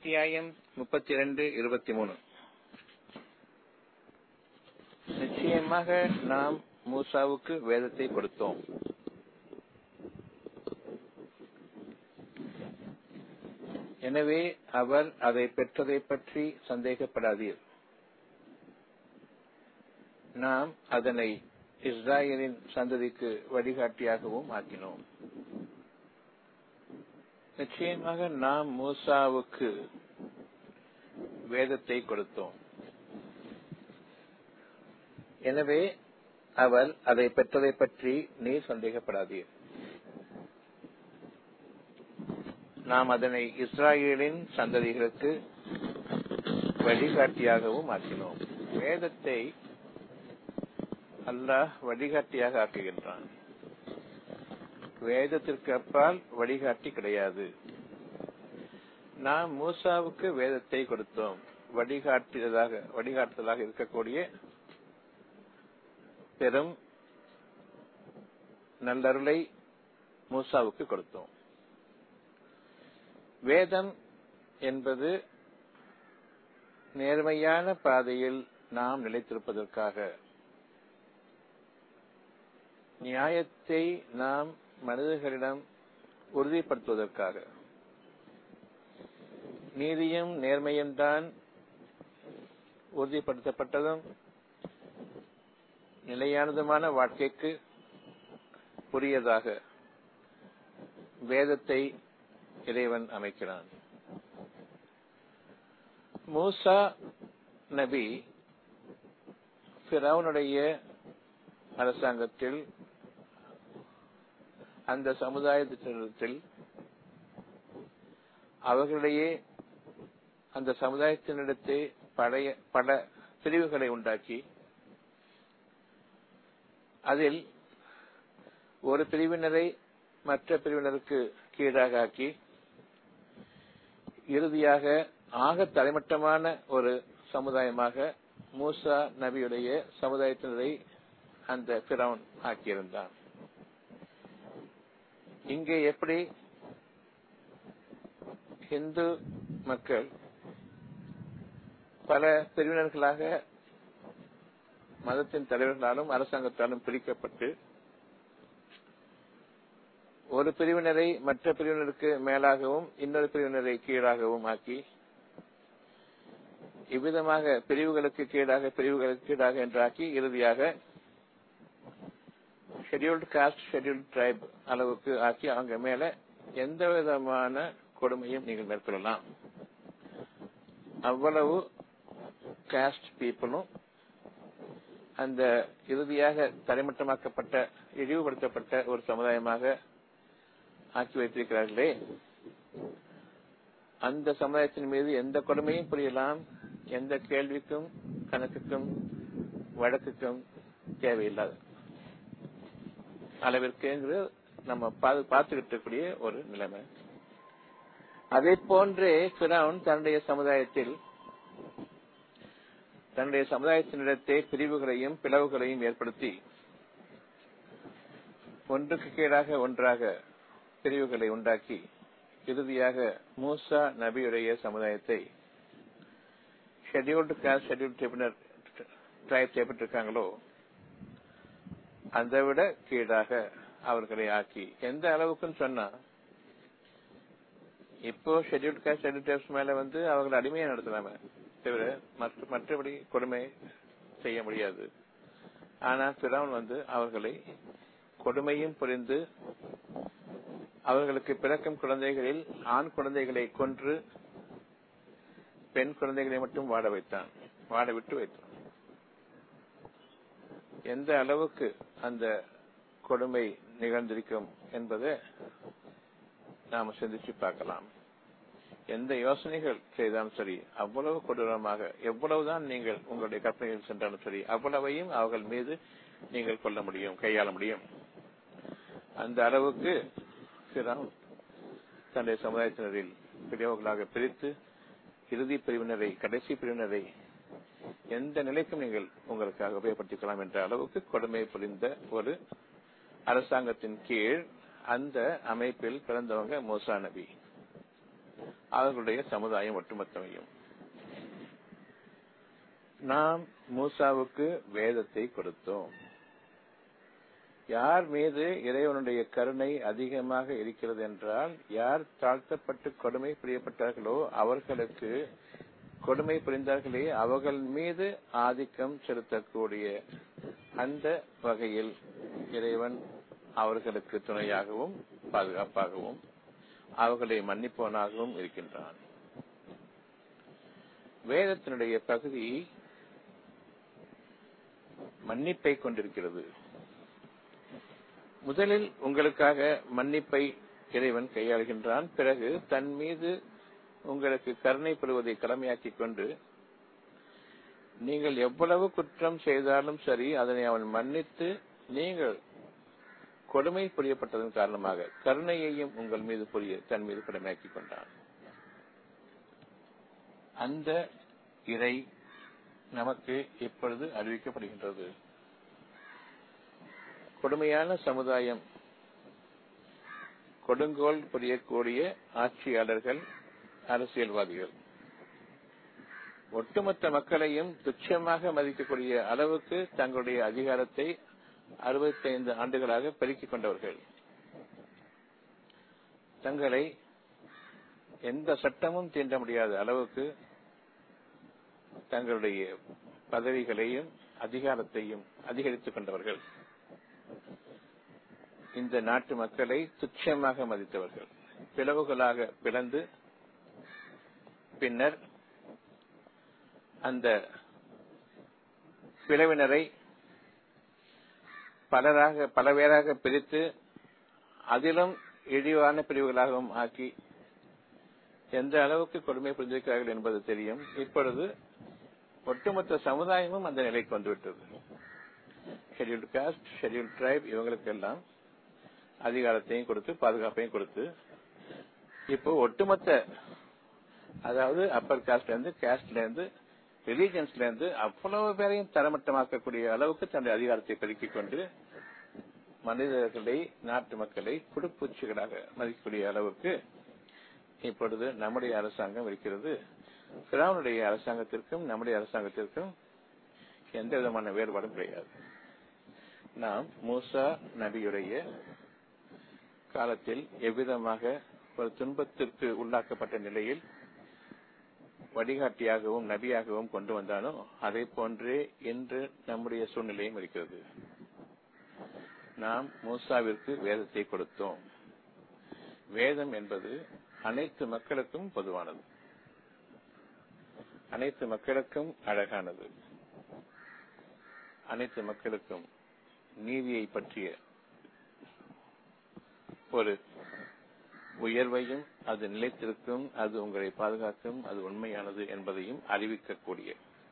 அத்தியாயம் முப்பத்தி இரண்டு இருபத்தி மூணு நிச்சயமாக நாம் மூசாவுக்கு வேதத்தை கொடுத்தோம் எனவே அவர் அதை பெற்றதை பற்றி சந்தேகப்படாதீர் நாம் அதனை இஸ்ராயலின் சந்ததிக்கு வழிகாட்டியாகவும் ஆக்கினோம் நிச்சயமாக நாம் மூசாவுக்கு வேதத்தை கொடுத்தோம் எனவே அவர் அதை பெற்றதை பற்றி நீர் சந்தேகப்படாதீர் நாம் அதனை இஸ்ராயலின் சந்ததிகளுக்கு வழிகாட்டியாகவும் ஆக்கினோம் வேதத்தை அல்லாஹ் வழிகாட்டியாக ஆக்குகின்றான் வேதத்திற்கு அப்பால் வழிகாட்டி கிடையாது நாம் மூசாவுக்கு வேதத்தை கொடுத்தோம் வழிகாட்டுதலாக வழிகாட்டுதலாக இருக்கக்கூடிய பெரும் நல்லருளை மூசாவுக்கு கொடுத்தோம் வேதம் என்பது நேர்மையான பாதையில் நாம் நிலைத்திருப்பதற்காக நியாயத்தை நாம் மனிதர்களிடம் உறுதிப்படுத்துவதற்காக நீதியும் நேர்மையும் தான் உறுதிப்படுத்தப்பட்டதும் நிலையானதுமான வாழ்க்கைக்கு புரியதாக வேதத்தை இறைவன் அமைக்கிறான் மூசா நபி பிறவனுடைய அரசாங்கத்தில் அந்த சமுதாயத்தினத்தில் அவர்களிடையே அந்த சமுதாயத்தினிடத்தை பழைய பல பிரிவுகளை உண்டாக்கி அதில் ஒரு பிரிவினரை மற்ற பிரிவினருக்கு கீழாக ஆக்கி இறுதியாக ஆக தலைமட்டமான ஒரு சமுதாயமாக மூசா நபியுடைய சமுதாயத்தினரை அந்த பிறவன் ஆக்கியிருந்தான் இங்கே எப்படி இந்து மக்கள் பல பிரிவினர்களாக மதத்தின் தலைவர்களாலும் அரசாங்கத்தாலும் பிரிக்கப்பட்டு ஒரு பிரிவினரை மற்ற பிரிவினருக்கு மேலாகவும் இன்னொரு பிரிவினரை கீழாகவும் ஆக்கி இவ்விதமாக பிரிவுகளுக்கு கீழாக பிரிவுகளுக்கு கீழாக என்றாக்கி இறுதியாக ஷெடியூல்டு காஸ்ட் ஷெடியூல்டு ட்ரைப் அளவுக்கு ஆக்கி அவங்க மேல எந்த விதமான கொடுமையும் நீங்கள் மேற்கொள்ளலாம் அவ்வளவு காஸ்ட் பீப்புளும் அந்த இறுதியாக தரைமட்டமாக்கப்பட்ட இழிவுபடுத்தப்பட்ட ஒரு சமுதாயமாக ஆக்கி வைத்திருக்கிறார்களே அந்த சமுதாயத்தின் மீது எந்த கொடுமையும் புரியலாம் எந்த கேள்விக்கும் கணக்குக்கும் வழக்குக்கும் தேவையில்லாத அளவிற்கு நம்ம பார்த்துக்கிட்டு இருக்கக்கூடிய ஒரு நிலைமை அதே போன்றே பிறவுன் தன்னுடைய சமுதாயத்தில் தன்னுடைய சமுதாயத்தினிடத்தை பிரிவுகளையும் பிளவுகளையும் ஏற்படுத்தி ஒன்றுக்கு கீழாக ஒன்றாக பிரிவுகளை உண்டாக்கி இறுதியாக மூசா நபியுடைய சமுதாயத்தை ஷெடியூல்டு காஸ்ட் ஷெடியூல்டு ட்ரிபினர் ட்ரைப் செய்யப்பட்டிருக்காங்களோ அதை விட கீழாக அவர்களை ஆக்கி எந்த அளவுக்குன்னு சொன்னா இப்போ ஷெடியூல்டு காஸ்ட் ஷெடியூல் ட்ரைப்ஸ் மேல வந்து அவர்களை அடிமையா நடத்தலாம தவிர மற்றபடி கொடுமை செய்ய முடியாது ஆனா பிறவன் வந்து அவர்களை கொடுமையும் புரிந்து அவர்களுக்கு பிறக்கும் குழந்தைகளில் ஆண் குழந்தைகளை கொன்று பெண் குழந்தைகளை மட்டும் வாட வைத்தான் வாட விட்டு வைத்தான் எந்த அளவுக்கு அந்த கொடுமை நிகழ்ந்திருக்கும் என்பதை நாம சிந்திச்சு பார்க்கலாம் எந்த யோசனைகள் செய்தாலும் சரி அவ்வளவு கொடூரமாக எவ்வளவுதான் நீங்கள் உங்களுடைய கற்பனைகள் சென்றாலும் சரி அவ்வளவையும் அவர்கள் மீது நீங்கள் கொள்ள முடியும் கையாள முடியும் அந்த அளவுக்கு தன்னுடைய சமுதாயத்தினரில் பிரிவுகளாக பிரித்து இறுதி பிரிவினரை கடைசி பிரிவினரை எந்த நிலைக்கும் நீங்கள் உங்களுக்காக உபயோகப்படுத்திக்கலாம் என்ற அளவுக்கு கொடுமை புரிந்த ஒரு அரசாங்கத்தின் கீழ் அந்த அமைப்பில் பிறந்தவங்க மூசா நபி அவர்களுடைய சமுதாயம் ஒட்டுமொத்தமையும் நாம் மூசாவுக்கு வேதத்தை கொடுத்தோம் யார் மீது இறைவனுடைய கருணை அதிகமாக இருக்கிறது என்றால் யார் தாழ்த்தப்பட்டு கொடுமை புரியப்பட்டார்களோ அவர்களுக்கு கொடுமை புரிந்தார்களே அவர்கள் மீது ஆதிக்கம் செலுத்தக்கூடிய அந்த வகையில் இறைவன் அவர்களுக்கு துணையாகவும் பாதுகாப்பாகவும் அவர்களை மன்னிப்பவனாகவும் இருக்கின்றான் வேதத்தினுடைய பகுதி மன்னிப்பை கொண்டிருக்கிறது முதலில் உங்களுக்காக மன்னிப்பை இறைவன் கையாளுகின்றான் பிறகு தன் மீது உங்களுக்கு கருணை பெறுவதை கடமையாக்கிக் கொண்டு நீங்கள் எவ்வளவு குற்றம் செய்தாலும் சரி அதனை அவன் மன்னித்து நீங்கள் கொடுமை புரியப்பட்டதன் காரணமாக கருணையையும் உங்கள் மீது புரிய தன் மீது கடமையாக்கிக் கொண்டான் அந்த இறை நமக்கு இப்பொழுது அறிவிக்கப்படுகின்றது கொடுமையான சமுதாயம் கொடுங்கோல் புரியக்கூடிய ஆட்சியாளர்கள் அரசியல்வாதிகள் ஒட்டுமொத்த மக்களையும் துச்சமாக மதிக்கக்கூடிய அளவுக்கு தங்களுடைய அதிகாரத்தை அறுபத்தைந்து ஆண்டுகளாக பெருக்கிக் கொண்டவர்கள் தங்களை எந்த சட்டமும் தீண்ட முடியாத அளவுக்கு தங்களுடைய பதவிகளையும் அதிகாரத்தையும் அதிகரித்துக் கொண்டவர்கள் இந்த நாட்டு மக்களை துச்சமாக மதித்தவர்கள் பிளவுகளாக பிளந்து பின்னர் அந்த பிளவினரை பலராக பல பேராக பிரித்து அதிலும் இழிவான பிரிவுகளாகவும் ஆக்கி எந்த அளவுக்கு கொடுமை புரிந்திருக்கிறார்கள் என்பது தெரியும் இப்பொழுது ஒட்டுமொத்த சமுதாயமும் அந்த நிலைக்கு வந்துவிட்டது ஷெட்யூல்டு காஸ்ட் ஷெட்யூல்டு ட்ரைப் இவங்களுக்கு எல்லாம் அதிகாரத்தையும் கொடுத்து பாதுகாப்பையும் கொடுத்து இப்போ ஒட்டுமொத்த அதாவது அப்பர் காஸ்ட்ல இருந்து காஸ்ட்ல இருந்து ரிலீஜன்ஸ்ல இருந்து அவ்வளவு பேரையும் தரமட்டமாக்கக்கூடிய அளவுக்கு தன்னுடைய அதிகாரத்தை பெருக்கிக் கொண்டு மனிதர்களை நாட்டு மக்களை குடுப்பூச்சிகளாக மதிக்கக்கூடிய அளவுக்கு இப்பொழுது நம்முடைய அரசாங்கம் இருக்கிறது பிராவனுடைய அரசாங்கத்திற்கும் நம்முடைய அரசாங்கத்திற்கும் எந்த விதமான வேறுபாடும் கிடையாது நாம் மூசா நபியுடைய காலத்தில் எவ்விதமாக ஒரு துன்பத்திற்கு உள்ளாக்கப்பட்ட நிலையில் வழிகாட்டியாகவும் நபியாகவும் கொண்டு வந்தானோ அதை போன்றே இன்று நம்முடைய சூழ்நிலையும் இருக்கிறது நாம் மூசாவிற்கு வேதத்தை கொடுத்தோம் வேதம் என்பது அனைத்து மக்களுக்கும் பொதுவானது அனைத்து மக்களுக்கும் அழகானது அனைத்து மக்களுக்கும் நீதியை பற்றிய ஒரு உயர்வையும் அது நிலைத்திருக்கும் அது உங்களை பாதுகாக்கும் அது உண்மையானது என்பதையும் அறிவிக்கக்கூடிய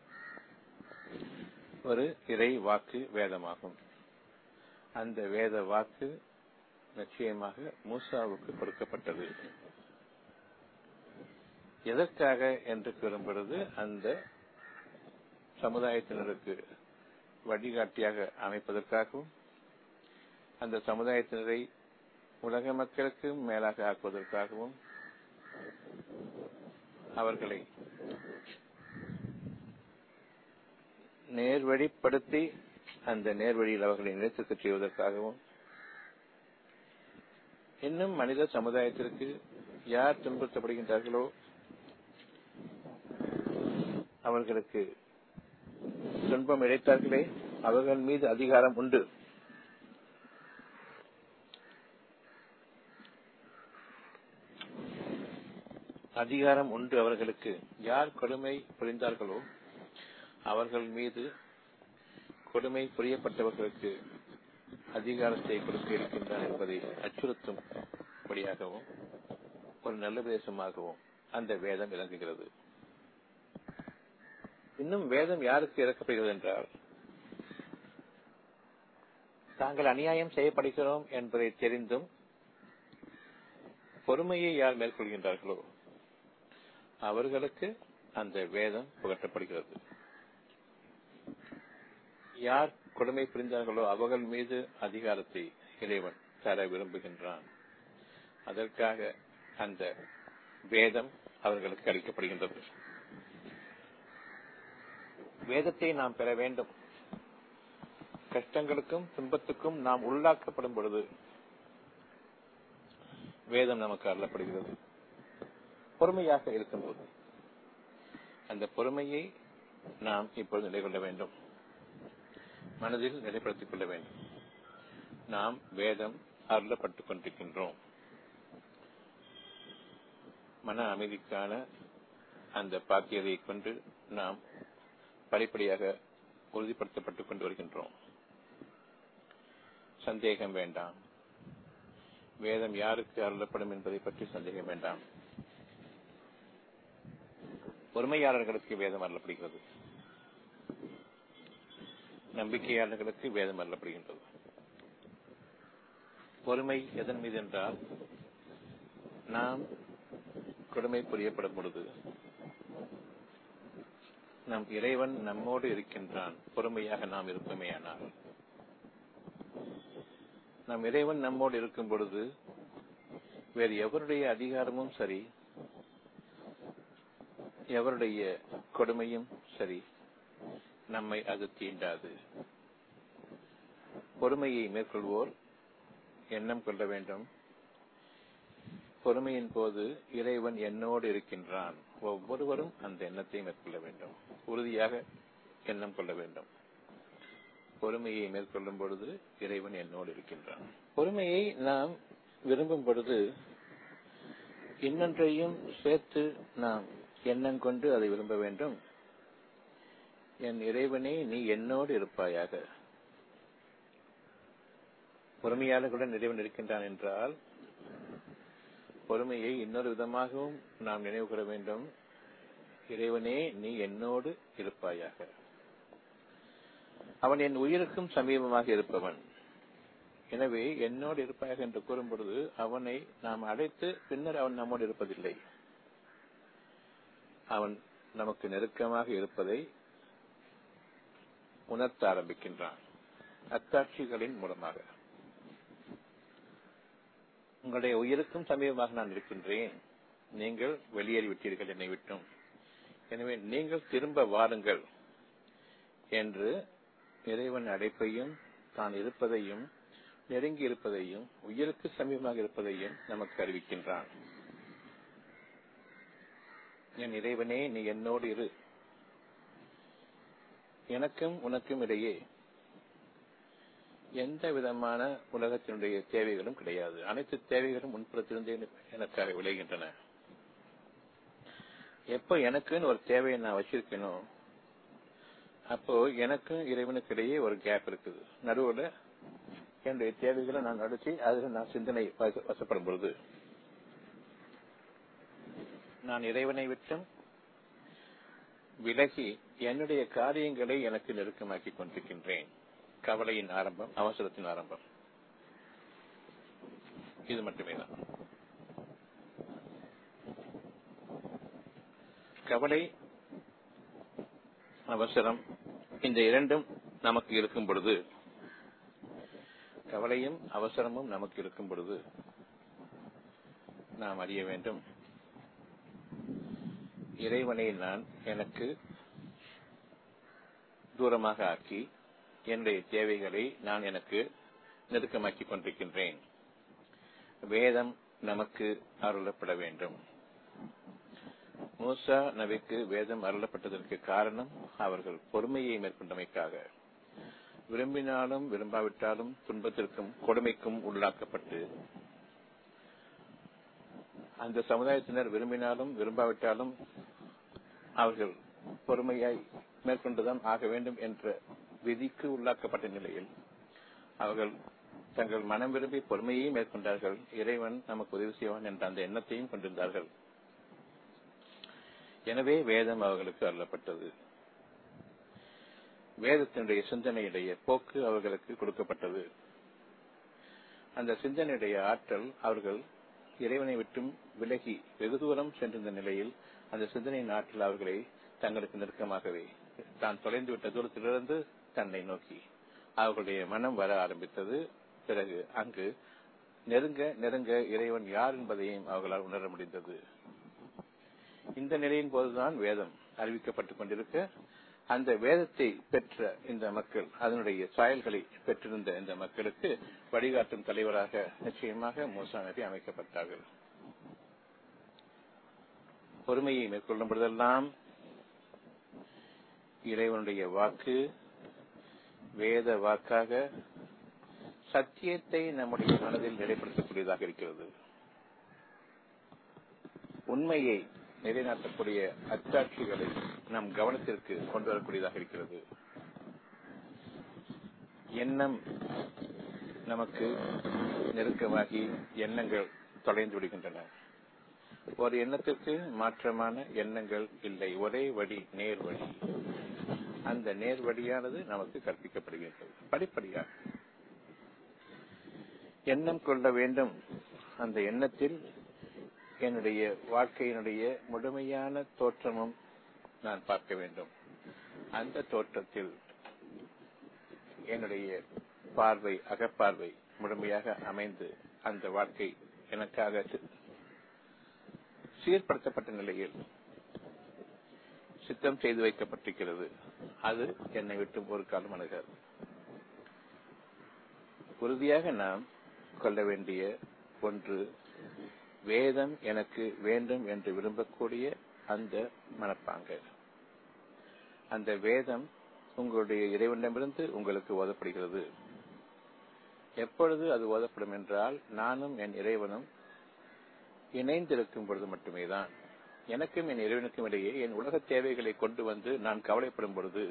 ஒரு இறை வாக்கு வேதமாகும் அந்த வேத வாக்கு நிச்சயமாக மூசாவுக்கு கொடுக்கப்பட்டது எதற்காக என்று கூறும் பொழுது அந்த சமுதாயத்தினருக்கு வழிகாட்டியாக அமைப்பதற்காகவும் அந்த சமுதாயத்தினரை உலக மக்களுக்கு மேலாக ஆக்குவதற்காகவும் அவர்களை நேர்வழிப்படுத்தி அந்த நேர்வழியில் அவர்களை நிலைத்திருக்கச் செய்வதற்காகவும் இன்னும் மனித சமுதாயத்திற்கு யார் துன்புறுத்தப்படுகின்றார்களோ அவர்களுக்கு துன்பம் இழைத்தார்களே அவர்கள் மீது அதிகாரம் உண்டு அதிகாரம் உண்டு அவர்களுக்கு யார் கொடுமை புரிந்தார்களோ அவர்கள் மீது கொடுமை புரியப்பட்டவர்களுக்கு அதிகாரத்தை கொடுக்க இருக்கின்றான் என்பதை அச்சுறுத்தும்படியாகவும் ஒரு நல்ல பிரதேசமாகவும் அந்த வேதம் விளங்குகிறது இன்னும் வேதம் யாருக்கு இறக்கப்படுகிறது என்றால் தாங்கள் அநியாயம் செய்யப்படுகிறோம் என்பதை தெரிந்தும் பொறுமையை யார் மேற்கொள்கின்றார்களோ அவர்களுக்கு அந்த வேதம் புகட்டப்படுகிறது யார் கொடுமை புரிந்தார்களோ அவர்கள் மீது அதிகாரத்தை இறைவன் தர விரும்புகின்றான் அதற்காக அந்த வேதம் அவர்களுக்கு அளிக்கப்படுகின்றது வேதத்தை நாம் பெற வேண்டும் கஷ்டங்களுக்கும் துன்பத்துக்கும் நாம் உள்ளாக்கப்படும் பொழுது வேதம் நமக்கு அருளப்படுகிறது பொறுமையாக இருக்கும்போது அந்த பொறுமையை நாம் இப்பொழுது நிலை கொள்ள வேண்டும் மனதில் நிலைப்படுத்திக் கொள்ள வேண்டும் நாம் வேதம் அருளப்பட்டுக் கொண்டிருக்கின்றோம் மன அமைதிக்கான அந்த பாக்கியதை கொண்டு நாம் படிப்படியாக உறுதிப்படுத்தப்பட்டுக் கொண்டு வருகின்றோம் சந்தேகம் வேண்டாம் வேதம் யாருக்கு அருளப்படும் என்பதை பற்றி சந்தேகம் வேண்டாம் பொறுமையாளர்களுக்கு வேதம் அருளப்படுகிறது நம்பிக்கையாளர்களுக்கு வேதம் அருளப்படுகின்றது பொறுமை எதன் மீது என்றால் நாம் கொடுமை புரியப்படும் பொழுது நம் இறைவன் நம்மோடு இருக்கின்றான் பொறுமையாக நாம் இருப்போமேயானால் நம் இறைவன் நம்மோடு இருக்கும் பொழுது வேறு எவருடைய அதிகாரமும் சரி எவருடைய கொடுமையும் சரி நம்மை அது தீண்டாது பொறுமையை மேற்கொள்வோர் எண்ணம் கொள்ள வேண்டும் பொறுமையின் போது இறைவன் என்னோடு இருக்கின்றான் ஒவ்வொருவரும் அந்த எண்ணத்தை மேற்கொள்ள வேண்டும் உறுதியாக எண்ணம் கொள்ள வேண்டும் பொறுமையை மேற்கொள்ளும் பொழுது இறைவன் என்னோடு இருக்கின்றான் பொறுமையை நாம் விரும்பும் பொழுது இன்னொன்றையும் சேர்த்து நாம் எண்ணம் கொண்டு அதை விரும்ப வேண்டும் என் இறைவனே நீ என்னோடு இருப்பாயாக பொறுமையாளர்களுடன் இறைவன் இருக்கின்றான் என்றால் பொறுமையை இன்னொரு விதமாகவும் நாம் நினைவு கூற வேண்டும் இறைவனே நீ என்னோடு இருப்பாயாக அவன் என் உயிருக்கும் சமீபமாக இருப்பவன் எனவே என்னோடு இருப்பாயாக என்று கூறும் பொழுது அவனை நாம் அழைத்து பின்னர் அவன் நம்மோடு இருப்பதில்லை அவன் நமக்கு நெருக்கமாக இருப்பதை உணர்த்த ஆரம்பிக்கின்றான் அத்தாட்சிகளின் மூலமாக உங்களுடைய உயிருக்கும் சமீபமாக நான் இருக்கின்றேன் நீங்கள் வெளியேறிவிட்டீர்கள் என்னை விட்டும் எனவே நீங்கள் திரும்ப வாருங்கள் என்று இறைவன் அடைப்பையும் தான் இருப்பதையும் நெருங்கி இருப்பதையும் உயிருக்கு சமீபமாக இருப்பதையும் நமக்கு அறிவிக்கின்றான் என் இறைவனே நீ என்னோடு இரு எனக்கும் உனக்கும் இடையே எந்த விதமான உலகத்தினுடைய தேவைகளும் கிடையாது அனைத்து தேவைகளும் முன்புறத்திலிருந்தே எனக்காக விளைகின்றன எப்ப எனக்குன்னு ஒரு தேவையை நான் வச்சிருக்கணும் அப்போ எனக்கும் இறைவனுக்கு இடையே ஒரு கேப் இருக்குது நடுவுல என்னுடைய தேவைகளை நான் நடத்தி அதுல நான் சிந்தனை வசப்படும் பொழுது நான் இறைவனை விட்டும் விலகி என்னுடைய காரியங்களை எனக்கு நெருக்கமாக்கி கொண்டிருக்கின்றேன் கவலையின் ஆரம்பம் அவசரத்தின் ஆரம்பம் இது மட்டுமே தான் கவலை அவசரம் இந்த இரண்டும் நமக்கு இருக்கும் பொழுது கவலையும் அவசரமும் நமக்கு இருக்கும் பொழுது நாம் அறிய வேண்டும் இறைவனை நான் எனக்கு தூரமாக ஆக்கி என்னுடைய தேவைகளை நான் எனக்கு நெருக்கமாக்கிக் கொண்டிருக்கின்றேன் வேதம் நமக்கு அருளப்பட வேண்டும் மூசா நபிக்கு வேதம் அருளப்பட்டதற்கு காரணம் அவர்கள் பொறுமையை மேற்கொண்டமைக்காக விரும்பினாலும் விரும்பாவிட்டாலும் துன்பத்திற்கும் கொடுமைக்கும் உள்ளாக்கப்பட்டு அந்த சமுதாயத்தினர் விரும்பினாலும் விரும்பாவிட்டாலும் அவர்கள் பொறுமையாய் மேற்கொண்டுதான் ஆக வேண்டும் என்ற விதிக்கு உள்ளாக்கப்பட்ட நிலையில் அவர்கள் தங்கள் மனம் விரும்பி பொறுமையை மேற்கொண்டார்கள் இறைவன் நமக்கு உதவி செய்வான் என்ற அந்த எண்ணத்தையும் கொண்டிருந்தார்கள் எனவே வேதம் அவர்களுக்கு அருளப்பட்டது வேதத்தினுடைய சிந்தனையுடைய போக்கு அவர்களுக்கு கொடுக்கப்பட்டது அந்த சிந்தனையுடைய ஆற்றல் அவர்கள் இறைவனை விட்டும் விலகி வெகு தூரம் சென்றிருந்த நிலையில் அந்த சிந்தனையின் ஆற்றல் அவர்களை தங்களுக்கு நெருக்கமாகவே தான் தொலைந்து விட்ட தூரத்திலிருந்து தன்னை நோக்கி அவர்களுடைய மனம் வர ஆரம்பித்தது பிறகு அங்கு நெருங்க நெருங்க இறைவன் யார் என்பதையும் அவர்களால் உணர முடிந்தது இந்த நிலையின் போதுதான் வேதம் அறிவிக்கப்பட்டுக் கொண்டிருக்க அந்த வேதத்தை பெற்ற இந்த மக்கள் அதனுடைய சாயல்களை பெற்றிருந்த இந்த மக்களுக்கு வழிகாட்டும் தலைவராக நிச்சயமாக மூசா நபி அமைக்கப்பட்டார்கள் பொறுமையை மேற்கொள்ளும் பொழுதெல்லாம் இறைவனுடைய வாக்கு வேத வாக்காக சத்தியத்தை நம்முடைய மனதில் நிலைப்படுத்தக்கூடியதாக இருக்கிறது உண்மையை நிலைநாட்டக்கூடிய அச்சாட்சிகளை நம் கவனத்திற்கு கொண்டு வரக்கூடியதாக இருக்கிறது எண்ணம் நமக்கு நெருக்கமாகி எண்ணங்கள் தொலைந்து விடுகின்றன ஒரு எண்ணத்திற்கு மாற்றமான எண்ணங்கள் இல்லை ஒரே வழி நேர் வழி அந்த நேர் வழியானது நமக்கு கற்பிக்கப்படுகின்றது படிப்படியாக எண்ணம் கொள்ள வேண்டும் அந்த எண்ணத்தில் என்னுடைய வாழ்க்கையினுடைய முழுமையான தோற்றமும் நான் பார்க்க வேண்டும் அந்த தோற்றத்தில் என்னுடைய பார்வை அகப்பார்வை முழுமையாக அமைந்து அந்த வாழ்க்கை எனக்காக சீர்படுத்தப்பட்ட நிலையில் சித்தம் செய்து வைக்கப்பட்டிருக்கிறது அது என்னை விட்டு ஒரு காலம் அணுகாது உறுதியாக நாம் கொள்ள வேண்டிய ஒன்று வேதம் எனக்கு வேண்டும் என்று விரும்பக்கூடிய அந்த மனப்பாங்க அந்த வேதம் உங்களுடைய இறைவனிடமிருந்து உங்களுக்கு ஓதப்படுகிறது எப்பொழுது அது ஓதப்படும் என்றால் நானும் என் இறைவனும் இணைந்திருக்கும் பொழுது மட்டுமே தான் எனக்கும் என் இறைவனுக்கும் இடையே என் உலக தேவைகளை கொண்டு வந்து நான் கவலைப்படும் பொழுது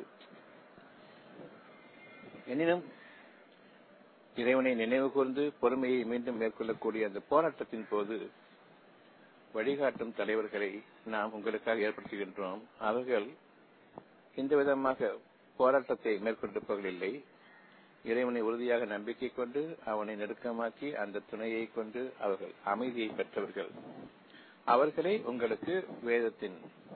எனினும் இறைவனை நினைவு கூர்ந்து பொறுமையை மீண்டும் மேற்கொள்ளக்கூடிய அந்த போராட்டத்தின் போது வழிகாட்டும் தலைவர்களை நாம் உங்களுக்காக ஏற்படுத்துகின்றோம் அவர்கள் இந்த விதமாக போராட்டத்தை மேற்கொண்டிருப்பவர்கள் இல்லை இறைவனை உறுதியாக நம்பிக்கை கொண்டு அவனை நெருக்கமாக்கி அந்த துணையை கொண்டு அவர்கள் அமைதியை பெற்றவர்கள் அவர்களே உங்களுக்கு வேதத்தின்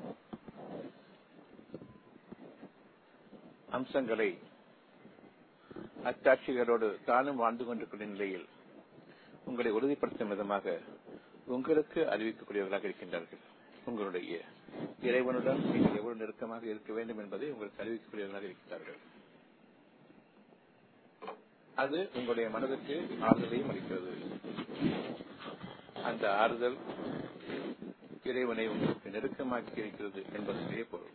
அம்சங்களை அத்தாட்சிகளோடு தானும் வாழ்ந்து கொண்டிருக்கிற நிலையில் உங்களை உறுதிப்படுத்தும் விதமாக உங்களுக்கு அறிவிக்கக்கூடியவர்களாக இருக்கின்றார்கள் உங்களுடைய இறைவனுடன் நீங்கள் எவ்வளவு நெருக்கமாக இருக்க வேண்டும் என்பதை உங்களுக்கு அறிவிக்கக்கூடியவர்களாக இருக்கின்றார்கள் அது உங்களுடைய மனதுக்கு ஆறுதலையும் அளிக்கிறது அந்த ஆறுதல் இறைவனை உங்களுக்கு நெருக்கமாக்கி இருக்கிறது என்பதற்கே பொருள்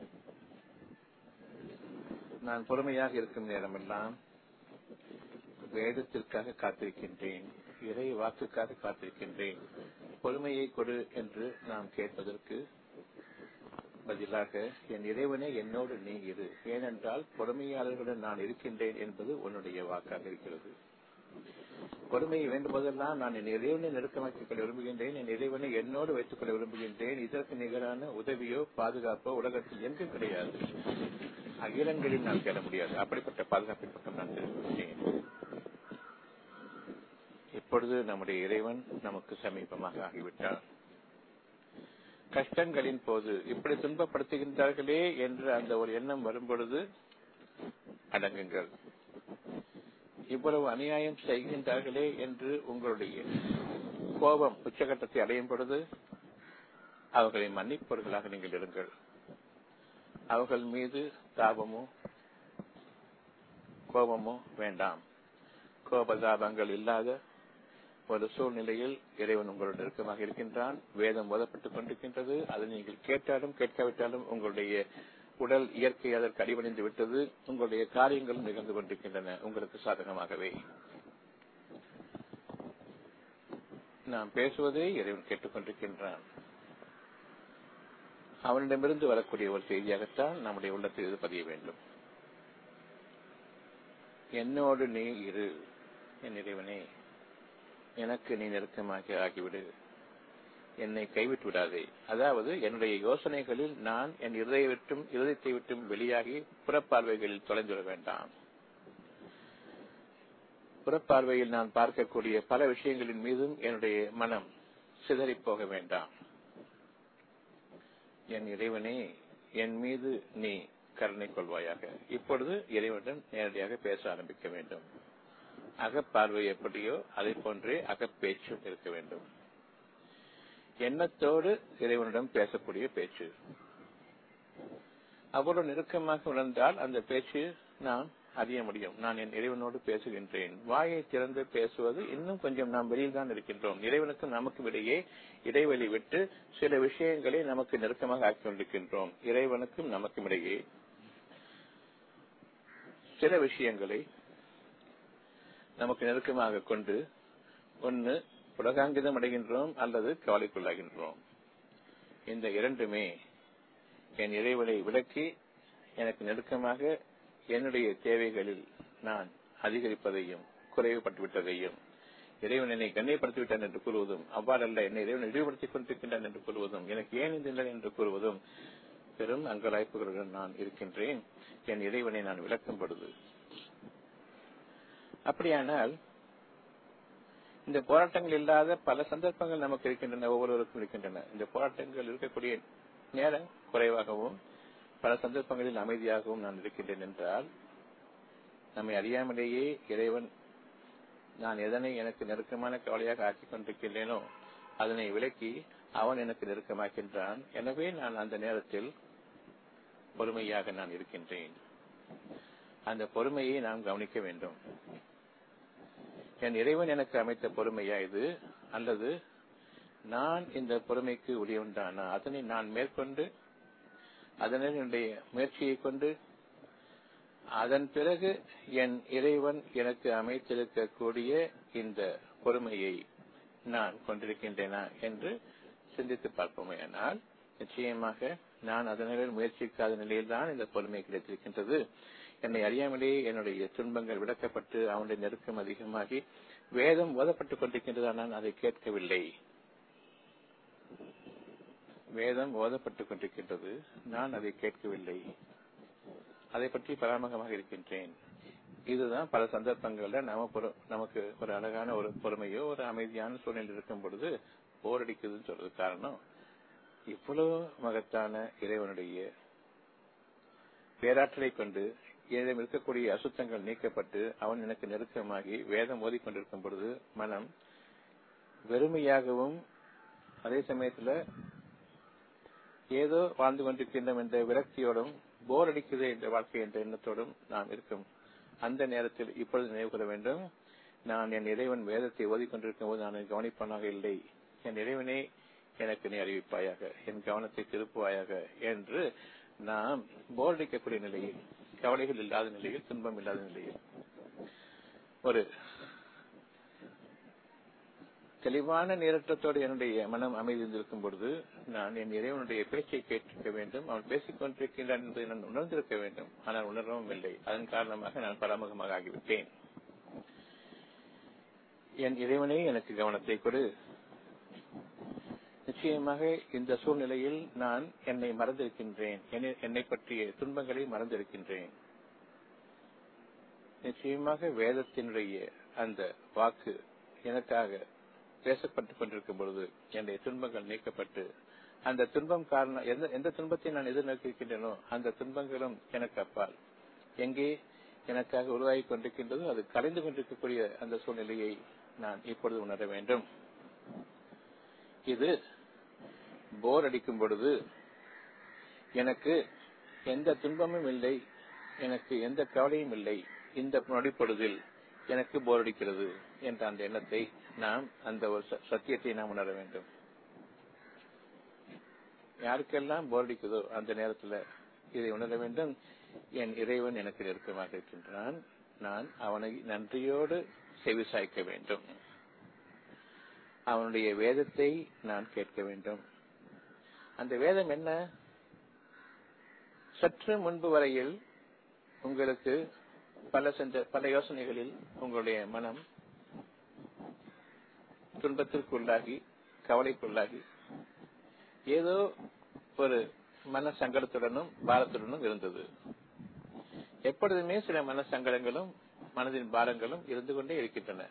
நான் பொறுமையாக இருக்கும் நேரமெல்லாம் வேதத்திற்காக காத்திருக்கின்றேன் இறை வாக்குக்காக காத்திருக்கின்றேன் பொறுமையை கொடு என்று நாம் கேட்பதற்கு பதிலாக என் இறைவனே என்னோடு நீ இரு ஏனென்றால் பொறுமையாளர்களுடன் நான் இருக்கின்றேன் என்பது உன்னுடைய வாக்காக இருக்கிறது பொறுமையை வேண்டும்போதெல்லாம் நான் என் இறைவனை நெருக்கமாக்கிக் கொள்ள விரும்புகின்றேன் என் இறைவனை என்னோடு வைத்துக் கொள்ள விரும்புகின்றேன் இதற்கு நிகரான உதவியோ பாதுகாப்போ உலகத்தில் எங்கும் கிடையாது அகிலங்களில் நான் தேட முடியாது அப்படிப்பட்ட பாதுகாப்பின் பக்கம் நான் தெரிவிக்கின்றேன் இப்பொழுது நம்முடைய இறைவன் நமக்கு சமீபமாக ஆகிவிட்டார் கஷ்டங்களின் போது இப்படி துன்பப்படுத்துகின்றார்களே என்று அந்த ஒரு எண்ணம் வரும்பொழுது அடங்குங்கள் இவ்வளவு அநியாயம் செய்கின்றார்களே என்று உங்களுடைய கோபம் உச்சகட்டத்தை அடையும் பொழுது அவர்களை மன்னிப்பவர்களாக நீங்கள் இருங்கள் அவர்கள் மீது தாபமோ கோபமோ வேண்டாம் கோபதாபங்கள் இல்லாத ஒரு சூழ்நிலையில் இறைவன் உங்களோட நெருக்கமாக இருக்கின்றான் வேதம் ஓதப்பட்டுக் கொண்டிருக்கின்றது அதை நீங்கள் கேட்டாலும் கேட்காவிட்டாலும் உங்களுடைய உடல் இயற்கை அதற்கு அடிபணிந்து விட்டது உங்களுடைய காரியங்களும் நிகழ்ந்து கொண்டிருக்கின்றன உங்களுக்கு சாதகமாகவே நாம் பேசுவதே இறைவன் கேட்டுக் கொண்டிருக்கின்றான் அவனிடமிருந்து வரக்கூடிய ஒரு செய்தியாகத்தான் நம்முடைய உள்ளத்தில் இது பதிய வேண்டும் என்னோடு நீ இரு என் இறைவனே எனக்கு நீ நெருக்கமாக ஆகிவிடு என்னை கைவிட்டு விடாதே அதாவது என்னுடைய யோசனைகளில் நான் என் இருதய விட்டும் இருதயத்தை விட்டும் வெளியாகி புறப்பார்வைகளில் தொலைந்துவிட வேண்டாம் புறப்பார்வையில் நான் பார்க்கக்கூடிய பல விஷயங்களின் மீதும் என்னுடைய மனம் சிதறி போக வேண்டாம் என் இறைவனே என் மீது நீ கருணை கொள்வாயாக இப்பொழுது இறைவனுடன் நேரடியாக பேச ஆரம்பிக்க வேண்டும் அகப்பார்வை எப்படியோ அதை போன்றே அகப்பேச்சும் இருக்க வேண்டும் எண்ணத்தோடு இறைவனிடம் பேசக்கூடிய பேச்சு அவ்வளவு நெருக்கமாக உணர்ந்தால் அந்த பேச்சு நாம் அறிய முடியும் நான் என் இறைவனோடு பேசுகின்றேன் வாயை திறந்து பேசுவது இன்னும் கொஞ்சம் நாம் வெளியில் தான் இருக்கின்றோம் இறைவனுக்கும் நமக்கும் இடையே இடைவெளி விட்டு சில விஷயங்களை நமக்கு நெருக்கமாக ஆக்கிக் கொண்டிருக்கின்றோம் இறைவனுக்கும் நமக்கும் இடையே சில விஷயங்களை நமக்கு நெருக்கமாக கொண்டு ஒன்று புலகாங்கிதம் அடைகின்றோம் அல்லது கவலைக்குள்ளாகின்றோம் இந்த இரண்டுமே என் இறைவனை விளக்கி எனக்கு நெருக்கமாக என்னுடைய தேவைகளில் நான் அதிகரிப்பதையும் குறைவுபட்டு விட்டதையும் இறைவன் என்னை கண்ணியப்படுத்தி விட்டான் என்று கூறுவதும் அவ்வாறல்ல என்னை இறைவன் இழிவுபடுத்திக் கொண்டிருக்கின்றான் என்று கூறுவதும் எனக்கு ஏன் இந்த நிலை என்று கூறுவதும் பெரும் அங்கலாய்ப்புகளுடன் நான் இருக்கின்றேன் என் இறைவனை நான் விளக்கும் பொழுது அப்படியானால் இந்த போராட்டங்கள் இல்லாத பல சந்தர்ப்பங்கள் நமக்கு இருக்கின்றன ஒவ்வொருவருக்கும் இருக்கின்றன இந்த போராட்டங்கள் இருக்கக்கூடிய நேரம் குறைவாகவும் பல சந்தர்ப்பங்களில் அமைதியாகவும் நான் இருக்கின்றேன் என்றால் நம்மை அறியாமலேயே இறைவன் நான் எதனை எனக்கு நெருக்கமான கவலையாக ஆக்கிக் கொண்டிருக்கின்றேனோ அதனை விலக்கி அவன் எனக்கு நெருக்கமாக்கின்றான் எனவே நான் அந்த நேரத்தில் பொறுமையாக நான் இருக்கின்றேன் அந்த பொறுமையை நாம் கவனிக்க வேண்டும் என் இறைவன் எனக்கு அமைத்த பொறுமையா இது அல்லது நான் இந்த பொறுமைக்கு உரியவன்தானா அதனை நான் மேற்கொண்டு அதனுடைய முயற்சியை கொண்டு அதன் பிறகு என் இறைவன் எனக்கு அமைத்திருக்கக்கூடிய இந்த பொறுமையை நான் கொண்டிருக்கின்றேனா என்று சிந்தித்து பார்ப்போமேயானால் நிச்சயமாக நான் அதனில் முயற்சிக்காத நிலையில்தான் இந்த பொறுமை கிடைத்திருக்கின்றது என்னை அறியாமலேயே என்னுடைய துன்பங்கள் விளக்கப்பட்டு அவனுடைய நெருக்கம் அதிகமாகி வேதம் ஓதப்பட்டுக் கொண்டிருக்கின்றதா நான் அதை கேட்கவில்லை வேதம் ஓதப்பட்டுக் கொண்டிருக்கின்றது நான் அதை கேட்கவில்லை அதை பற்றி பராமகமாக இருக்கின்றேன் இதுதான் பல சந்தர்ப்பங்கள்ல நம்ம நமக்கு ஒரு அழகான ஒரு பொறுமையோ ஒரு அமைதியான சூழ்நிலை இருக்கும் பொழுது போர் அடிக்குதுன்னு சொல்றது காரணம் இவ்வளவு மகத்தான இறைவனுடைய பேராற்றலை கொண்டு என்னிடம் இருக்கக்கூடிய அசுத்தங்கள் நீக்கப்பட்டு அவன் எனக்கு நெருக்கமாகி வேதம் ஓதிக்கொண்டிருக்கும் பொழுது மனம் வெறுமையாகவும் அதே சமயத்துல ஏதோ வாழ்ந்து கொண்டிருக்கின்றோம் என்ற விரக்தியோடும் போர் அடிக்குது என்ற வாழ்க்கை என்ற எண்ணத்தோடும் நாம் இருக்கும் அந்த நேரத்தில் இப்பொழுது நினைவு கூற வேண்டும் நான் என் இறைவன் வேதத்தை ஓதிக்கொண்டிருக்கும் போது நான் கவனிப்பானாக இல்லை என் இறைவனே எனக்கு நீ அறிவிப்பாயாக என் கவனத்தை திருப்புவாயாக என்று நாம் போர் அடிக்கக்கூடிய நிலையில் கவலைகள் இல்லாத நிலையில் துன்பம் இல்லாத நிலையில் ஒரு தெளிவான நேரத்தோடு என்னுடைய மனம் அமைதியிருக்கும் பொழுது நான் என் இறைவனுடைய பேச்சை கேட்டிருக்க வேண்டும் அவன் பேசிக் கொண்டிருக்கின்றான் என்பதை நான் உணர்ந்திருக்க வேண்டும் ஆனால் உணரவும் இல்லை அதன் காரணமாக நான் பராமுகமாக ஆகிவிட்டேன் என் இறைவனே எனக்கு கவனத்தை கொடு நிச்சயமாக இந்த சூழ்நிலையில் நான் என்னை மறந்திருக்கின்றேன் என்னை பற்றிய துன்பங்களை மறந்திருக்கின்றேன் நிச்சயமாக வேதத்தினுடைய அந்த வாக்கு எனக்காக பேசப்பட்டுக் கொண்டிருக்கும் பொழுது என்னுடைய துன்பங்கள் நீக்கப்பட்டு அந்த துன்பம் காரணம் எந்த எந்த துன்பத்தை நான் எதிர்நோக்கியிருக்கின்றனோ அந்த துன்பங்களும் எனக்கு அப்பால் எங்கே எனக்காக உருவாகி கொண்டிருக்கின்றதோ அது கலைந்து கொண்டிருக்கக்கூடிய அந்த சூழ்நிலையை நான் இப்பொழுது உணர வேண்டும் இது போர் அடிக்கும் பொழுது எனக்கு எந்த துன்பமும் இல்லை எனக்கு எந்த கவலையும் இல்லை இந்த நொடிப்பொழுதில் எனக்கு போர் அடிக்கிறது என்ற அந்த எண்ணத்தை நாம் அந்த ஒரு சத்தியத்தை நாம் உணர வேண்டும் யாருக்கெல்லாம் போர் அடிக்குதோ அந்த நேரத்தில் இதை உணர வேண்டும் என் இறைவன் எனக்கு நெருக்கமாக இருக்கின்றான் நான் அவனை நன்றியோடு செவி சாய்க்க வேண்டும் அவனுடைய வேதத்தை நான் கேட்க வேண்டும் அந்த வேதம் என்ன சற்று முன்பு வரையில் உங்களுக்கு பல சென்ற பல யோசனைகளில் உங்களுடைய மனம் துன்பத்திற்குள்ளாகி கவலைக்குள்ளாகி ஏதோ ஒரு மன சங்கடத்துடனும் பாரத்துடனும் இருந்தது எப்பொழுதுமே சில மன சங்கடங்களும் மனதின் பாரங்களும் இருந்து கொண்டே இருக்கின்றன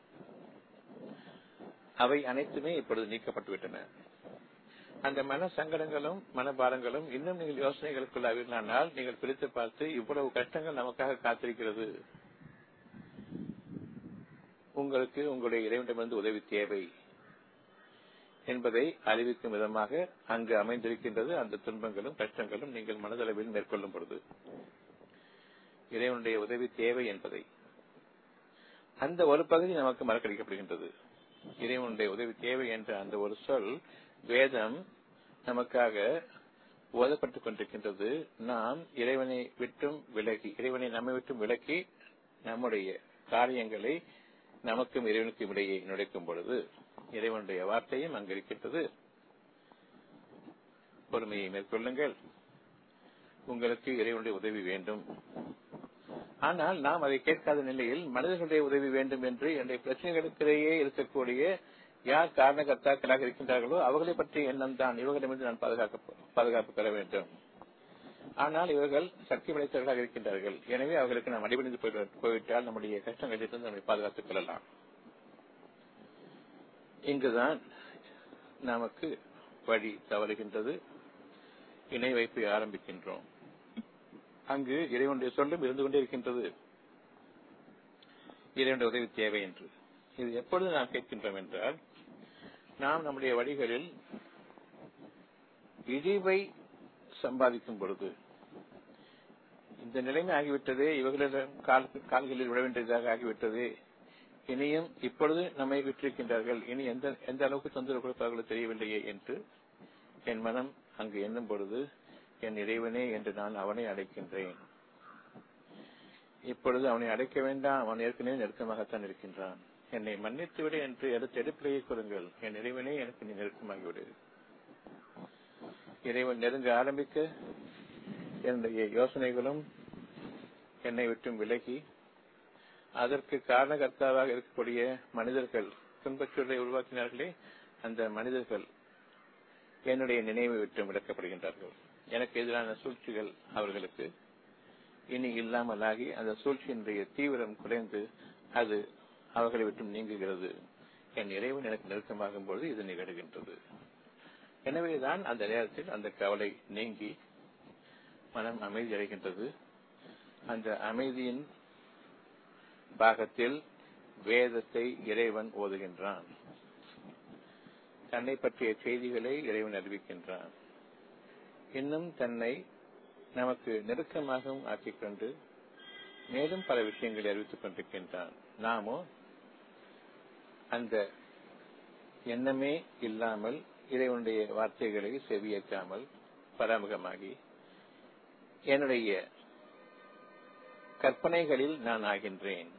அவை அனைத்துமே இப்பொழுது நீக்கப்பட்டுவிட்டன அந்த மன சங்கடங்களும் மனபாரங்களும் இன்னும் நீங்கள் யோசனைகளுக்குள்ளாவினால் நீங்கள் பிரித்து பார்த்து இவ்வளவு கஷ்டங்கள் நமக்காக காத்திருக்கிறது உங்களுக்கு உங்களுடைய இறைவனிடமிருந்து உதவி தேவை என்பதை அறிவிக்கும் விதமாக அங்கு அமைந்திருக்கின்றது அந்த துன்பங்களும் கஷ்டங்களும் நீங்கள் மனதளவில் மேற்கொள்ளும் பொழுது இறைவனுடைய உதவி தேவை என்பதை அந்த ஒரு பகுதி நமக்கு மறக்கடிக்கப்படுகின்றது இறைவனுடைய உதவி தேவை என்ற அந்த ஒரு சொல் வேதம் நமக்காக ஓதப்பட்டுக் கொண்டிருக்கின்றது நாம் இறைவனை விட்டும் விலகி இறைவனை நம்மை விட்டும் விலக்கி நம்முடைய காரியங்களை நமக்கும் இறைவனுக்கும் இடையே நுழைக்கும் பொழுது இறைவனுடைய வார்த்தையும் அங்கு இருக்கின்றது பொறுமையை மேற்கொள்ளுங்கள் உங்களுக்கு இறைவனுடைய உதவி வேண்டும் ஆனால் நாம் அதை கேட்காத நிலையில் மனிதர்களுடைய உதவி வேண்டும் என்று என்னுடைய பிரச்சனைகளுக்கிடையே இருக்கக்கூடிய யார் காரணகர்த்தாக்களாக இருக்கின்றார்களோ அவர்களை பற்றி எண்ணம் தான் இவர்களிடமிருந்து நான் பாதுகாக்க பாதுகாப்பு பெற வேண்டும் ஆனால் இவர்கள் சக்தி படைத்தவர்களாக இருக்கின்றார்கள் எனவே அவர்களுக்கு நாம் அடிபணிந்து போய்விட்டால் நம்முடைய கஷ்டங்களிலிருந்து நம்மை பாதுகாத்துக் கொள்ளலாம் இங்குதான் நமக்கு வழி தவறுகின்றது இணை வைப்பை ஆரம்பிக்கின்றோம் அங்கு இறைவனுடைய சொல்லும் இருந்து கொண்டே இருக்கின்றது இறைவனுடைய உதவி தேவை என்று இது எப்பொழுது நாம் கேட்கின்றோம் என்றால் நாம் நம்முடைய வழிகளில் இழிவை சம்பாதிக்கும் பொழுது இந்த நிலைமை ஆகிவிட்டதே இவர்களிடம் கால்களில் விட வேண்டியதாக ஆகிவிட்டது இனியும் இப்பொழுது நம்மை விட்டிருக்கின்றார்கள் இனி எந்த எந்த அளவுக்கு தொந்தரவு கொடுப்பார்களோ தெரியவில்லையே என்று என் மனம் அங்கு எண்ணும் பொழுது என் இறைவனே என்று நான் அவனை அழைக்கின்றேன் இப்பொழுது அவனை அடைக்க வேண்டாம் அவன் ஏற்கனவே நெருக்கமாகத்தான் இருக்கின்றான் என்னை மன்னித்து விடு என்று எடுத்து எடுப்பிலேயே கூறுங்கள் என் இறைவனே எனக்கு நீ நெருக்கமாகிவிடு இறைவன் நெருங்க ஆரம்பிக்க என்னுடைய யோசனைகளும் என்னை விட்டும் விலகி அதற்கு காரணகர்த்தாவாக இருக்கக்கூடிய மனிதர்கள் துன்பச்சூழலை உருவாக்கினார்களே அந்த மனிதர்கள் என்னுடைய நினைவை விட்டு விளக்கப்படுகின்றார்கள் எனக்கு எதிரான சூழ்ச்சிகள் அவர்களுக்கு இனி இல்லாமலாகி அந்த சூழ்ச்சியினுடைய தீவிரம் குறைந்து அது அவர்களை விட்டும் நீங்குகிறது என் இறைவன் எனக்கு நெருக்கமாகும் பொழுது இது நிகழ்கின்றது எனவேதான் அந்த நேரத்தில் அந்த கவலை நீங்கி மனம் அமைதி அடைகின்றது அந்த அமைதியின் பாகத்தில் வேதத்தை இறைவன் ஓதுகின்றான் தன்னை பற்றிய செய்திகளை இறைவன் அறிவிக்கின்றான் இன்னும் தன்னை நமக்கு நெருக்கமாகவும் ஆக்கிக் கொண்டு மேலும் பல விஷயங்களை அறிவித்துக் கொண்டிருக்கின்றான் நாமோ அந்த எண்ணமே இல்லாமல் இறைவனுடைய வார்த்தைகளை செவியேற்காமல் பராமுகமாகி என்னுடைய கற்பனைகளில் நான் ஆகின்றேன்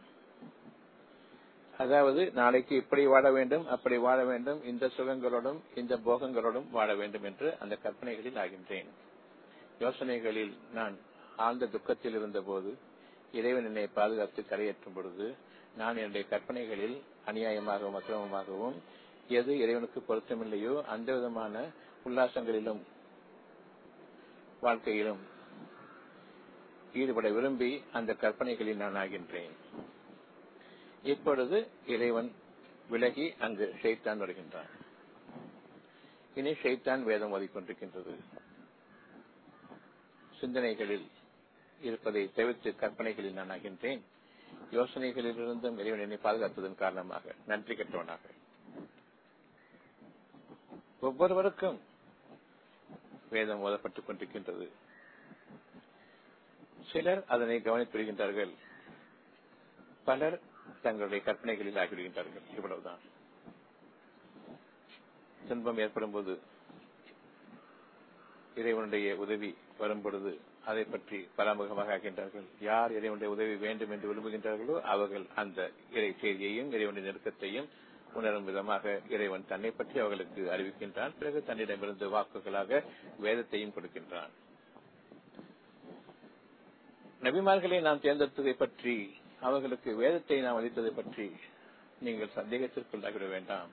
அதாவது நாளைக்கு இப்படி வாழ வேண்டும் அப்படி வாழ வேண்டும் இந்த சுகங்களோடும் இந்த போகங்களோடும் வாழ வேண்டும் என்று அந்த கற்பனைகளில் ஆகின்றேன் யோசனைகளில் நான் ஆழ்ந்த துக்கத்தில் இருந்த போது இறைவன் என்னை பாதுகாத்து கரையேற்றும் பொழுது நான் என்னுடைய கற்பனைகளில் அநியாயமாகவும் அக்கிரமமாகவும் எது இறைவனுக்கு பொருத்தமில்லையோ அந்த விதமான உல்லாசங்களிலும் வாழ்க்கையிலும் ஈடுபட விரும்பி அந்த கற்பனைகளில் நான் ஆகின்றேன் இப்பொழுது இறைவன் விலகி அங்கு ஷெய்தான் வருகின்றான் இனி ஷெய்தான் வேதம் ஓதிக்கொண்டிருக்கின்றது சிந்தனைகளில் இருப்பதை தவிர்த்து கற்பனைகளில் நான் ஆகின்றேன் யோசனைகளிலிருந்தும் இறைவன் என்னை பாதுகாத்ததன் காரணமாக நன்றி கெட்டவனாக ஒவ்வொருவருக்கும் வேதம் ஓதப்பட்டுக் கொண்டிருக்கின்றது சிலர் அதனை கவனித்து பலர் தங்களுடைய கற்பனைகளில் ஆகிவிடுகின்றார்கள் இவ்வளவுதான் துன்பம் ஏற்படும் போது இறைவனுடைய உதவி வரும் பொழுது அதை பற்றி பராமுகமாக ஆகின்றார்கள் யார் இறைவனுடைய உதவி வேண்டும் என்று விரும்புகின்றார்களோ அவர்கள் அந்த இறை செய்தியையும் இறைவனுடைய நெருக்கத்தையும் உணரும் விதமாக இறைவன் தன்னை பற்றி அவர்களுக்கு அறிவிக்கின்றான் பிறகு தன்னிடமிருந்து வாக்குகளாக வேதத்தையும் கொடுக்கின்றான் நபிமார்களை நாம் தேர்ந்தெடுத்ததை பற்றி அவர்களுக்கு வேதத்தை நாம் அளித்ததை பற்றி நீங்கள் சந்தேகத்திற்குள்ளாகிவிட வேண்டாம்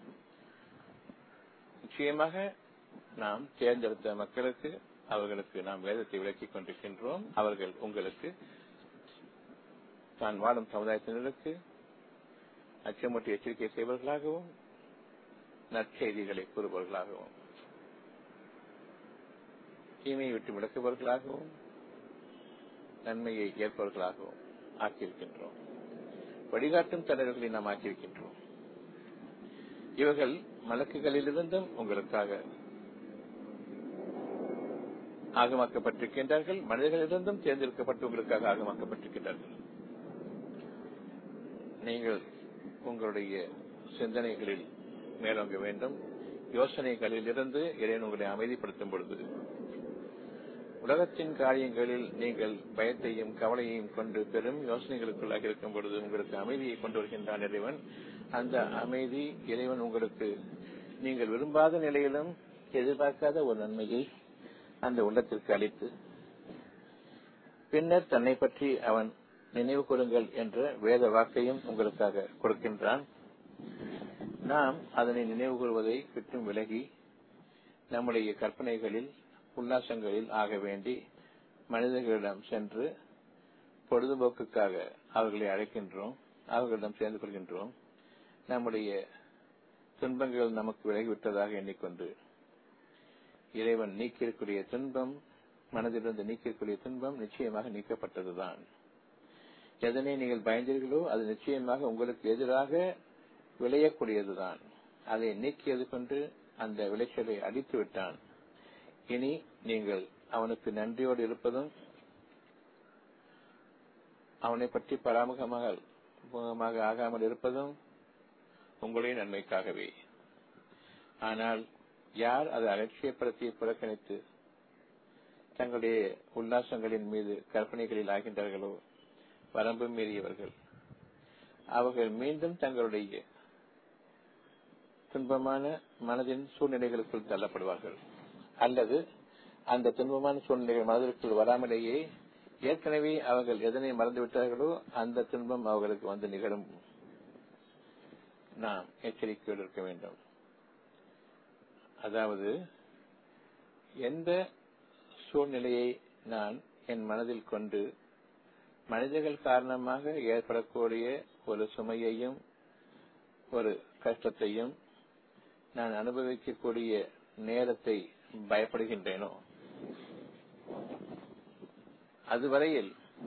நிச்சயமாக நாம் தேர்ந்தெடுத்த மக்களுக்கு அவர்களுக்கு நாம் வேதத்தை விளக்கிக் கொண்டிருக்கின்றோம் அவர்கள் உங்களுக்கு தான் வாழும் சமுதாயத்தினருக்கு அச்சமூட்டி எச்சரிக்கை செய்வர்களாகவும் நற்செய்திகளை கூறுபவர்களாகவும் தீமையை விட்டு விளக்குபவர்களாகவும் நன்மையை ஏற்பவர்களாகவும் ஆக்கியிருக்கின்றோம் வழிகாட்டும் தலைவர்களை நாம் ஆக்கியிருக்கின்றோம் இவர்கள் மலக்குகளிலிருந்தும் உங்களுக்காக ஆகமாக்கப்பட்டிருக்கின்றார்கள் மனிதர்களிலிருந்தும் தேர்ந்தெடுக்கப்பட்டு உங்களுக்காக ஆகமாக்கப்பட்டிருக்கின்றார்கள் நீங்கள் உங்களுடைய சிந்தனைகளில் மேலோங்க வேண்டும் யோசனைகளில் இருந்து இறைவன் உங்களை அமைதிப்படுத்தும் பொழுது உலகத்தின் காரியங்களில் நீங்கள் பயத்தையும் கவலையையும் கொண்டு பெரும் யோசனைகளுக்குள்ளாக இருக்கும் பொழுது உங்களுக்கு அமைதியை கொண்டு வருகின்றான் இறைவன் அந்த அமைதி இறைவன் உங்களுக்கு நீங்கள் விரும்பாத நிலையிலும் எதிர்பார்க்காத ஒரு நன்மையை அந்த உள்ளத்திற்கு அளித்து பின்னர் தன்னை பற்றி அவன் நினைவு கூறுங்கள் என்ற வேத வாக்கையும் உங்களுக்காக கொடுக்கின்றான் நாம் அதனை நினைவு கூறுவதை விட்டும் விலகி நம்முடைய கற்பனைகளில் உல்லாசங்களில் ஆக வேண்டி மனிதர்களிடம் சென்று பொழுதுபோக்குக்காக அவர்களை அழைக்கின்றோம் அவர்களிடம் சேர்ந்து கொள்கின்றோம் நம்முடைய துன்பங்கள் நமக்கு விலகிவிட்டதாக எண்ணிக்கொண்டு இறைவன் நீக்கியிருக்கூடிய துன்பம் மனதிலிருந்து நீக்கியிருக்கூடிய துன்பம் நிச்சயமாக நீக்கப்பட்டதுதான் எதனை நீங்கள் பயந்தீர்களோ அது நிச்சயமாக உங்களுக்கு எதிராக விளையக்கூடியதுதான் அதை நீக்கியது கொண்டு அந்த விளைச்சலை அடித்து விட்டான் இனி நீங்கள் அவனுக்கு நன்றியோடு இருப்பதும் அவனை பற்றி பராமுகமாக ஆகாமல் இருப்பதும் உங்களுடைய நன்மைக்காகவே ஆனால் யார் அதை அலட்சியப்படுத்தி புறக்கணித்து தங்களுடைய உல்லாசங்களின் மீது கற்பனைகளில் ஆகின்றார்களோ வரம்பு மீறியவர்கள் அவர்கள் மீண்டும் தங்களுடைய துன்பமான மனதின் சூழ்நிலைகளுக்குள் தள்ளப்படுவார்கள் அல்லது அந்த துன்பமான சூழ்நிலைகள் மனதிற்குள் வராமலேயே ஏற்கனவே அவர்கள் எதனை மறந்துவிட்டார்களோ அந்த துன்பம் அவர்களுக்கு வந்து நிகழும் நாம் எச்சரிக்கையோடு இருக்க வேண்டும் அதாவது எந்த சூழ்நிலையை நான் என் மனதில் கொண்டு மனிதர்கள் காரணமாக ஏற்படக்கூடிய ஒரு சுமையையும் ஒரு கஷ்டத்தையும் நான் அனுபவிக்கக்கூடிய நேரத்தை பயப்படுகின்றேனோ அதுவரையில்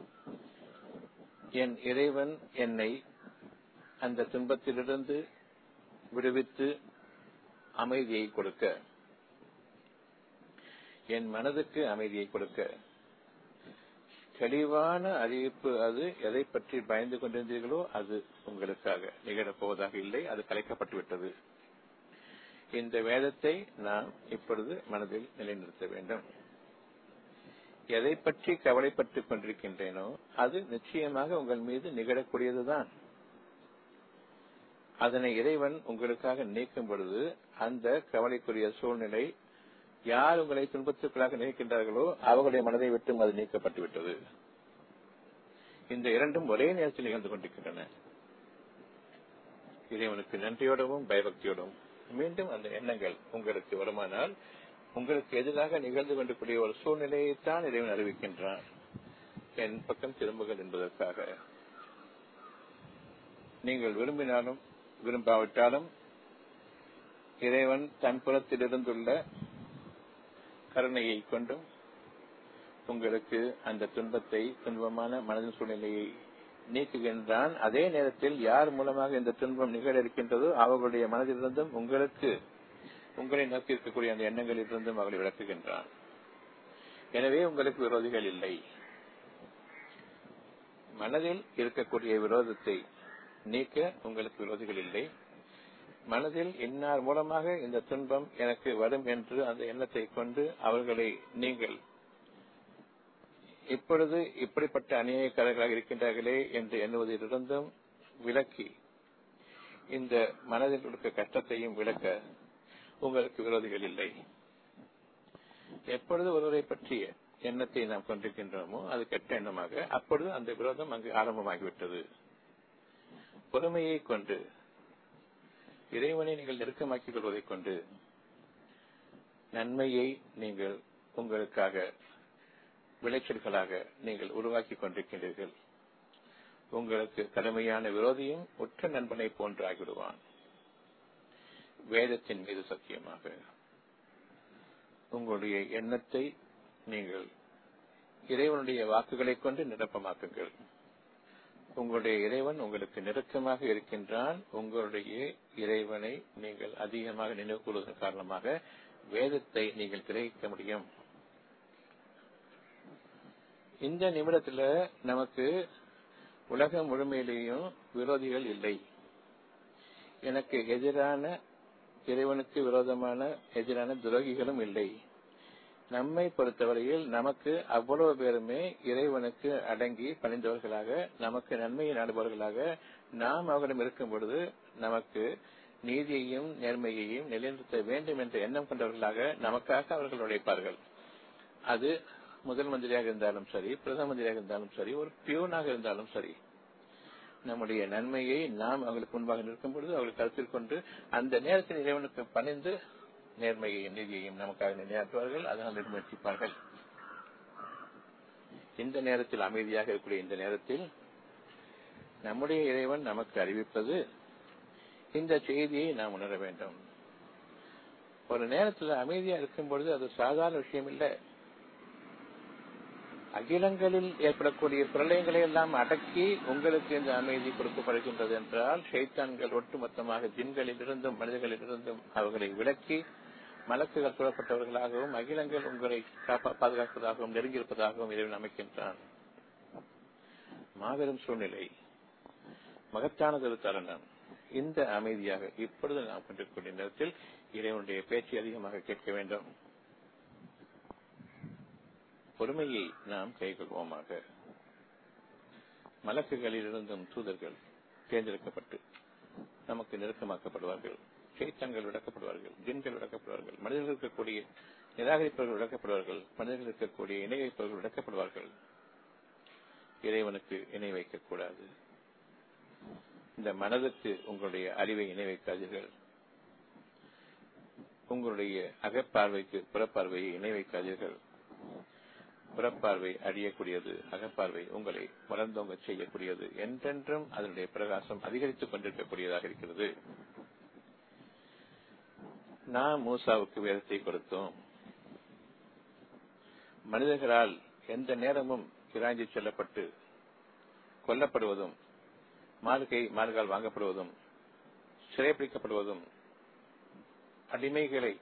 என் இறைவன் என்னை அந்த துன்பத்திலிருந்து விடுவித்து அமைதியை கொடுக்க என் மனதுக்கு அமைதியை கொடுக்க தெளிவான அறிவிப்பு அது எதை பற்றி பயந்து கொண்டிருந்தீர்களோ அது உங்களுக்காக நிகழப்போவதாக இல்லை அது கலைக்கப்பட்டு விட்டது இந்த வேதத்தை நாம் இப்பொழுது மனதில் நிலைநிறுத்த வேண்டும் எதை பற்றி கவலைப்பட்டுக் கொண்டிருக்கின்றேனோ அது நிச்சயமாக உங்கள் மீது நிகழக்கூடியதுதான் அதனை இறைவன் உங்களுக்காக நீக்கும் பொழுது அந்த கவலைக்குரிய சூழ்நிலை யார் உங்களை துன்பத்திற்குள்ளாக நினைக்கின்றார்களோ அவர்களுடைய மனதை விட்டும் அது நீக்கப்பட்டு விட்டது இந்த இரண்டும் ஒரே நேரத்தில் நிகழ்ந்து கொண்டிருக்கின்றன இறைவனுக்கு நன்றியோடவும் பயபக்தியோடும் மீண்டும் அந்த எண்ணங்கள் உங்களுக்கு வருமானால் உங்களுக்கு எதிராக நிகழ்ந்து கொண்டிருக்கூடிய ஒரு சூழ்நிலையைத்தான் இறைவன் அறிவிக்கின்றான் என் பக்கம் திரும்புகள் என்பதற்காக நீங்கள் விரும்பினாலும் விரும்பாவிட்டாலும் இறைவன் தன் புறத்தில் இருந்துள்ள கருணையை கொண்டும் உங்களுக்கு அந்த துன்பத்தை துன்பமான மனதின் சூழ்நிலையை நீக்குகின்றான் அதே நேரத்தில் யார் மூலமாக இந்த துன்பம் நிகழ இருக்கின்றதோ அவர்களுடைய மனதிலிருந்தும் உங்களுக்கு உங்களை நோக்கி இருக்கக்கூடிய அந்த எண்ணங்களிலிருந்தும் அவர்களை விளக்குகின்றான் எனவே உங்களுக்கு விரோதிகள் இல்லை மனதில் இருக்கக்கூடிய விரோதத்தை நீக்க உங்களுக்கு விரோதிகள் இல்லை மனதில் இன்னார் மூலமாக இந்த துன்பம் எனக்கு வரும் என்று அந்த எண்ணத்தை கொண்டு அவர்களை நீங்கள் இப்பொழுது இப்படிப்பட்ட அநியாயக்காரர்களாக இருக்கின்றார்களே என்று எண்ணுவதிலிருந்தும் விலக்கி இந்த மனதில் இருக்க கஷ்டத்தையும் விளக்க உங்களுக்கு விரோதிகள் இல்லை எப்பொழுது ஒருவரை பற்றிய எண்ணத்தை நாம் கொண்டிருக்கின்றோமோ அது கெட்ட எண்ணமாக அப்பொழுது அந்த விரோதம் அங்கு ஆரம்பமாகிவிட்டது பொறுமையை கொண்டு இறைவனை நீங்கள் நெருக்கமாக்கிக் கொள்வதைக் கொண்டு நன்மையை நீங்கள் உங்களுக்காக விளைச்சல்களாக நீங்கள் உருவாக்கி கொண்டிருக்கின்றீர்கள் உங்களுக்கு தலைமையான விரோதியும் உற்ற நண்பனை போன்று ஆகிவிடுவான் வேதத்தின் மீது சத்தியமாக உங்களுடைய எண்ணத்தை நீங்கள் இறைவனுடைய வாக்குகளைக் கொண்டு நிரப்பமாக்குங்கள் உங்களுடைய இறைவன் உங்களுக்கு நெருக்கமாக இருக்கின்றான் உங்களுடைய இறைவனை நீங்கள் அதிகமாக நினைவு கூறுவதன் காரணமாக வேதத்தை நீங்கள் கிரகிக்க முடியும் இந்த நிமிடத்துல நமக்கு உலகம் முழுமையிலேயும் விரோதிகள் இல்லை எனக்கு எதிரான இறைவனுக்கு விரோதமான எதிரான துரோகிகளும் இல்லை நம்மை பொறுத்தவரையில் நமக்கு அவ்வளவு பேருமே இறைவனுக்கு அடங்கி பணிந்தவர்களாக நமக்கு நன்மையை நாடுபவர்களாக நாம் அவரிடம் இருக்கும் பொழுது நமக்கு நீதியையும் நேர்மையையும் நிலைநிறுத்த வேண்டும் என்ற எண்ணம் கொண்டவர்களாக நமக்காக அவர்கள் உழைப்பார்கள் அது முதல் மந்திரியாக இருந்தாலும் சரி பிரதம மந்திரியாக இருந்தாலும் சரி ஒரு பியூனாக இருந்தாலும் சரி நம்முடைய நன்மையை நாம் அவர்களுக்கு முன்பாக நிற்கும் பொழுது அவர்கள் கருத்தில் கொண்டு அந்த நேரத்தில் இறைவனுக்கு பணிந்து நேர்மையையும் நீதியையும் நமக்காக நிலையாற்றுவார்கள் அதனால் முயற்சிப்பார்கள் இந்த நேரத்தில் அமைதியாக இருக்கக்கூடிய இந்த நேரத்தில் நம்முடைய இறைவன் நமக்கு அறிவிப்பது இந்த செய்தியை நாம் உணர வேண்டும் ஒரு நேரத்தில் அமைதியா இருக்கும் பொழுது அது சாதாரண விஷயம் இல்லை அகிலங்களில் ஏற்படக்கூடிய பிரளயங்களை எல்லாம் அடக்கி உங்களுக்கு இந்த அமைதி கொடுக்கப்படுகின்றது என்றால் ஷைத்தான்கள் ஒட்டுமொத்தமாக ஜின்களில் இருந்தும் மனிதர்களில் இருந்தும் அவர்களை விலக்கி மலக்குகள் புறப்பட்டவர்களாகவும் அகிலங்கள் உங்களை பாதுகாப்பதாகவும் நெருங்கியிருப்பதாகவும் இறைவன் அமைக்கின்றான் மாபெரும் சூழ்நிலை மகத்தானதொரு தருணம் இந்த அமைதியாக இப்பொழுது நாம் கொண்டிருக்கூடிய நேரத்தில் இறைவனுடைய பேச்சை அதிகமாக கேட்க வேண்டும் பொறுமையை நாம் கைகொள்வோமாக மலக்குகளில் இருந்தும் தூதர்கள் தேர்ந்தெடுக்கப்பட்டு நமக்கு நெருக்கமாக்கப்படுவார்கள் சைத்தங்கள் விளக்கப்படுவார்கள் ஜின்கள் விளக்கப்படுவார்கள் மனிதர்கள் இருக்கக்கூடிய நிராகரிப்பவர்கள் விளக்கப்படுவார்கள் மனிதர்கள் இருக்கக்கூடிய இணை வைப்பவர்கள் விளக்கப்படுவார்கள் இறைவனுக்கு இணை வைக்கக்கூடாது இந்த மனதுக்கு உங்களுடைய அறிவை இணை வைக்காதீர்கள் உங்களுடைய அகப்பார்வைக்கு புறப்பார்வையை இணை வைக்காதீர்கள் புறப்பார்வை அழியக்கூடியது அகப்பார்வை உங்களை வளர்ந்தோங்க செய்யக்கூடியது என்றென்றும் அதனுடைய பிரகாசம் அதிகரித்துக் கொண்டிருக்கக்கூடியதாக இருக்கிறது நாம் மூசாவுக்கு வேதத்தை கொடுத்தோம் மனிதர்களால் எந்த நேரமும் கிராஞ்சி செல்லப்பட்டு கொல்லப்படுவதும் மார்கை மார்கால் வாங்கப்படுவதும் சிறைப்பிடிக்கப்படுவதும் அடிமைகளை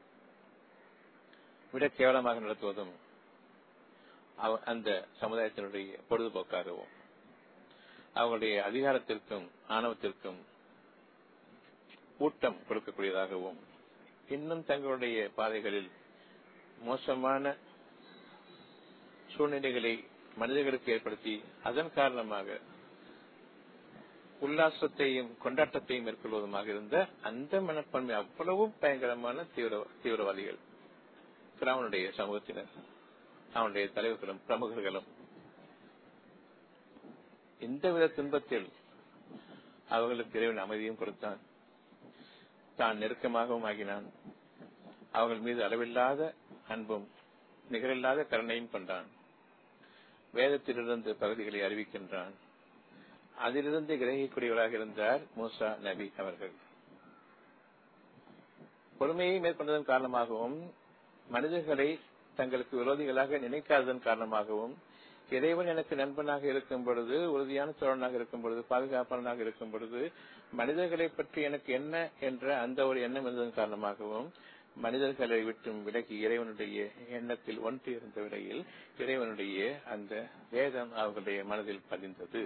விட கேவலமாக நடத்துவதும் அந்த சமுதாயத்தினுடைய பொழுதுபோக்காகவும் அவங்களுடைய அதிகாரத்திற்கும் ஆணவத்திற்கும் ஊட்டம் கொடுக்கக்கூடியதாகவும் இன்னும் தங்களுடைய பாதைகளில் மோசமான சூழ்நிலைகளை மனிதர்களுக்கு ஏற்படுத்தி அதன் காரணமாக உல்லாசத்தையும் கொண்டாட்டத்தையும் மேற்கொள்வதுமாக இருந்த அந்த மனப்பான்மை அவ்வளவு பயங்கரமான தீவிர தீவிரவாதிகள் கிராமனுடைய சமூகத்தினர் அவனுடைய தலைவர்களும் பிரமுகர்களும் இந்த வித துன்பத்தில் அவர்களுக்கு இறைவன் அமைதியும் கொடுத்தான் தான் நெருக்கமாகவும் ஆகினான் அவர்கள் மீது அளவில்லாத அன்பும் நிகரில்லாத கருணையும் கொண்டான் வேதத்திலிருந்து பகுதிகளை அறிவிக்கின்றான் அதிலிருந்து கிரகிக்கூடியவராக இருந்தார் மூசா நபி அவர்கள் பொறுமையை மேற்கொண்டதன் காரணமாகவும் மனிதர்களை தங்களுக்கு விரோதிகளாக நினைக்காததன் காரணமாகவும் இறைவன் எனக்கு நண்பனாக இருக்கும் பொழுது உறுதியான தோழனாக இருக்கும் பொழுது பாதுகாப்பாளனாக இருக்கும் பொழுது மனிதர்களை பற்றி எனக்கு என்ன என்ற அந்த ஒரு எண்ணம் இருந்ததன் காரணமாகவும் மனிதர்களை விட்டும் விலகி இறைவனுடைய எண்ணத்தில் ஒன்று இருந்த விலையில் இறைவனுடைய அந்த வேதம் அவர்களுடைய மனதில் பதிந்தது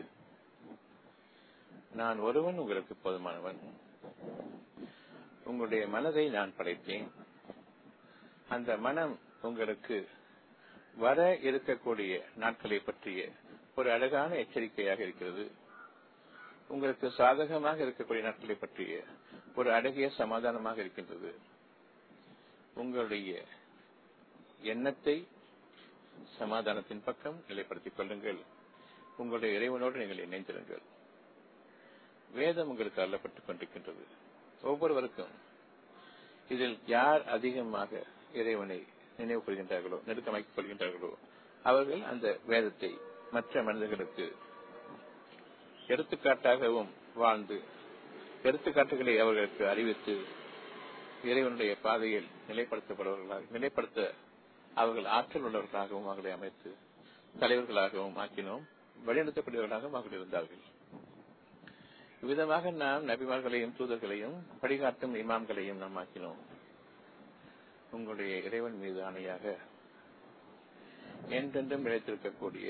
நான் ஒருவன் உங்களுக்கு போதுமானவன் உங்களுடைய மனதை நான் படைத்தேன் அந்த மனம் உங்களுக்கு வர இருக்கக்கூடிய நாட்களை பற்றிய ஒரு அழகான எச்சரிக்கையாக இருக்கிறது உங்களுக்கு சாதகமாக இருக்கக்கூடிய நாட்களை பற்றிய ஒரு அழகிய சமாதானமாக இருக்கின்றது உங்களுடைய எண்ணத்தை சமாதானத்தின் பக்கம் நிலைப்படுத்திக் கொள்ளுங்கள் உங்களுடைய இறைவனோடு நீங்கள் இணைந்திருங்கள் வேதம் உங்களுக்கு அள்ளப்பட்டுக் கொண்டிருக்கின்றது ஒவ்வொருவருக்கும் இதில் யார் அதிகமாக இறைவனை நினைவு கொள்கின்றார்களோ நெருக்கமாக்கிக் கொள்கின்றார்களோ அவர்கள் அந்த வேதத்தை மற்ற மனிதர்களுக்கு எடுத்துக்காட்டாகவும் வாழ்ந்து எடுத்துக்காட்டுகளை அவர்களுக்கு அறிவித்து இறைவனுடைய பாதையில் நிலைப்படுத்தப்படுபவர்களாக நிலைப்படுத்த அவர்கள் ஆற்றல் உள்ளவர்களாகவும் அவர்களை அமைத்து தலைவர்களாகவும் ஆக்கினோம் வழிநடத்தக்கூடியவர்களாக மக்கள் இருந்தார்கள் இவ்விதமாக நாம் நபிமார்களையும் தூதர்களையும் வழிகாட்டும் இமாம்களையும் நாம் ஆக்கினோம் உங்களுடைய இறைவன் மீது ஆணையாக என்றென்றும் நிலைத்திருக்கக்கூடிய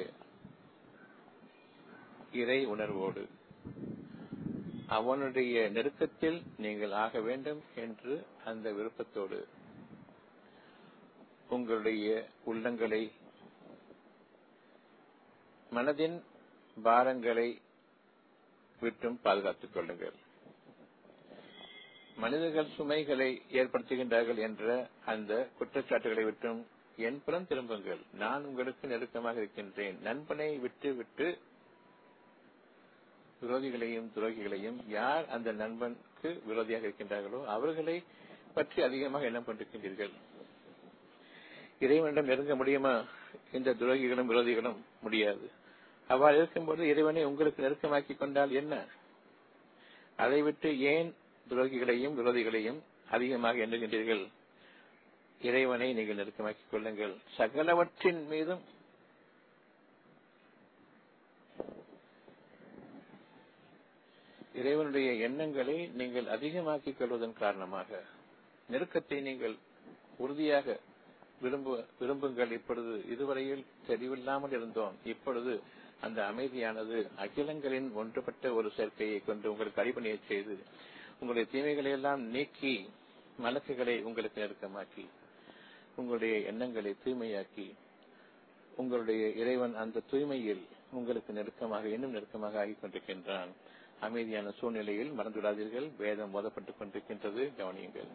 இறை உணர்வோடு அவனுடைய நெருக்கத்தில் நீங்கள் ஆக வேண்டும் என்று அந்த விருப்பத்தோடு உங்களுடைய உள்ளங்களை மனதின் பாரங்களை விட்டும் பாதுகாத்துக் கொள்ளுங்கள் மனிதர்கள் சுமைகளை ஏற்படுத்துகின்றார்கள் என்ற அந்த குற்றச்சாட்டுகளை விட்டும் என் புறம் திரும்புங்கள் நான் உங்களுக்கு நெருக்கமாக இருக்கின்றேன் நண்பனை விட்டு விட்டு விரோதிகளையும் துரோகிகளையும் யார் அந்த நண்பனுக்கு விரோதியாக இருக்கின்றார்களோ அவர்களை பற்றி அதிகமாக எண்ணம் கொண்டிருக்கின்றீர்கள் இறைவனிடம் நெருங்க முடியுமா இந்த துரோகிகளும் விரோதிகளும் முடியாது அவ்வாறு இருக்கும்போது இறைவனை உங்களுக்கு நெருக்கமாக்கிக் கொண்டால் என்ன அதை விட்டு ஏன் துரோகிகளையும் விரோதிகளையும் அதிகமாக எண்ணுகின்றீர்கள் இறைவனை நீங்கள் நெருக்கமாக்கிக் கொள்ளுங்கள் சகலவற்றின் மீதும் இறைவனுடைய எண்ணங்களை நீங்கள் அதிகமாக்கிக் கொள்வதன் காரணமாக நெருக்கத்தை நீங்கள் உறுதியாக விரும்பு விரும்புங்கள் இப்பொழுது இதுவரையில் தெளிவில்லாமல் இருந்தோம் இப்பொழுது அந்த அமைதியானது அகிலங்களின் ஒன்றுபட்ட ஒரு சேர்க்கையை கொண்டு உங்களுக்கு அடிபணியை செய்து உங்களுடைய தீமைகளை எல்லாம் நீக்கி மலக்குகளை உங்களுக்கு நெருக்கமாக்கி உங்களுடைய எண்ணங்களை தூய்மையாக்கி உங்களுடைய இறைவன் அந்த தூய்மையில் உங்களுக்கு நெருக்கமாக இன்னும் நெருக்கமாக ஆகிக் கொண்டிருக்கின்றான் அமைதியான சூழ்நிலையில் மறந்துவிடாதீர்கள் வேதம் மோதப்பட்டுக் கொண்டிருக்கின்றது கவனியுங்கள்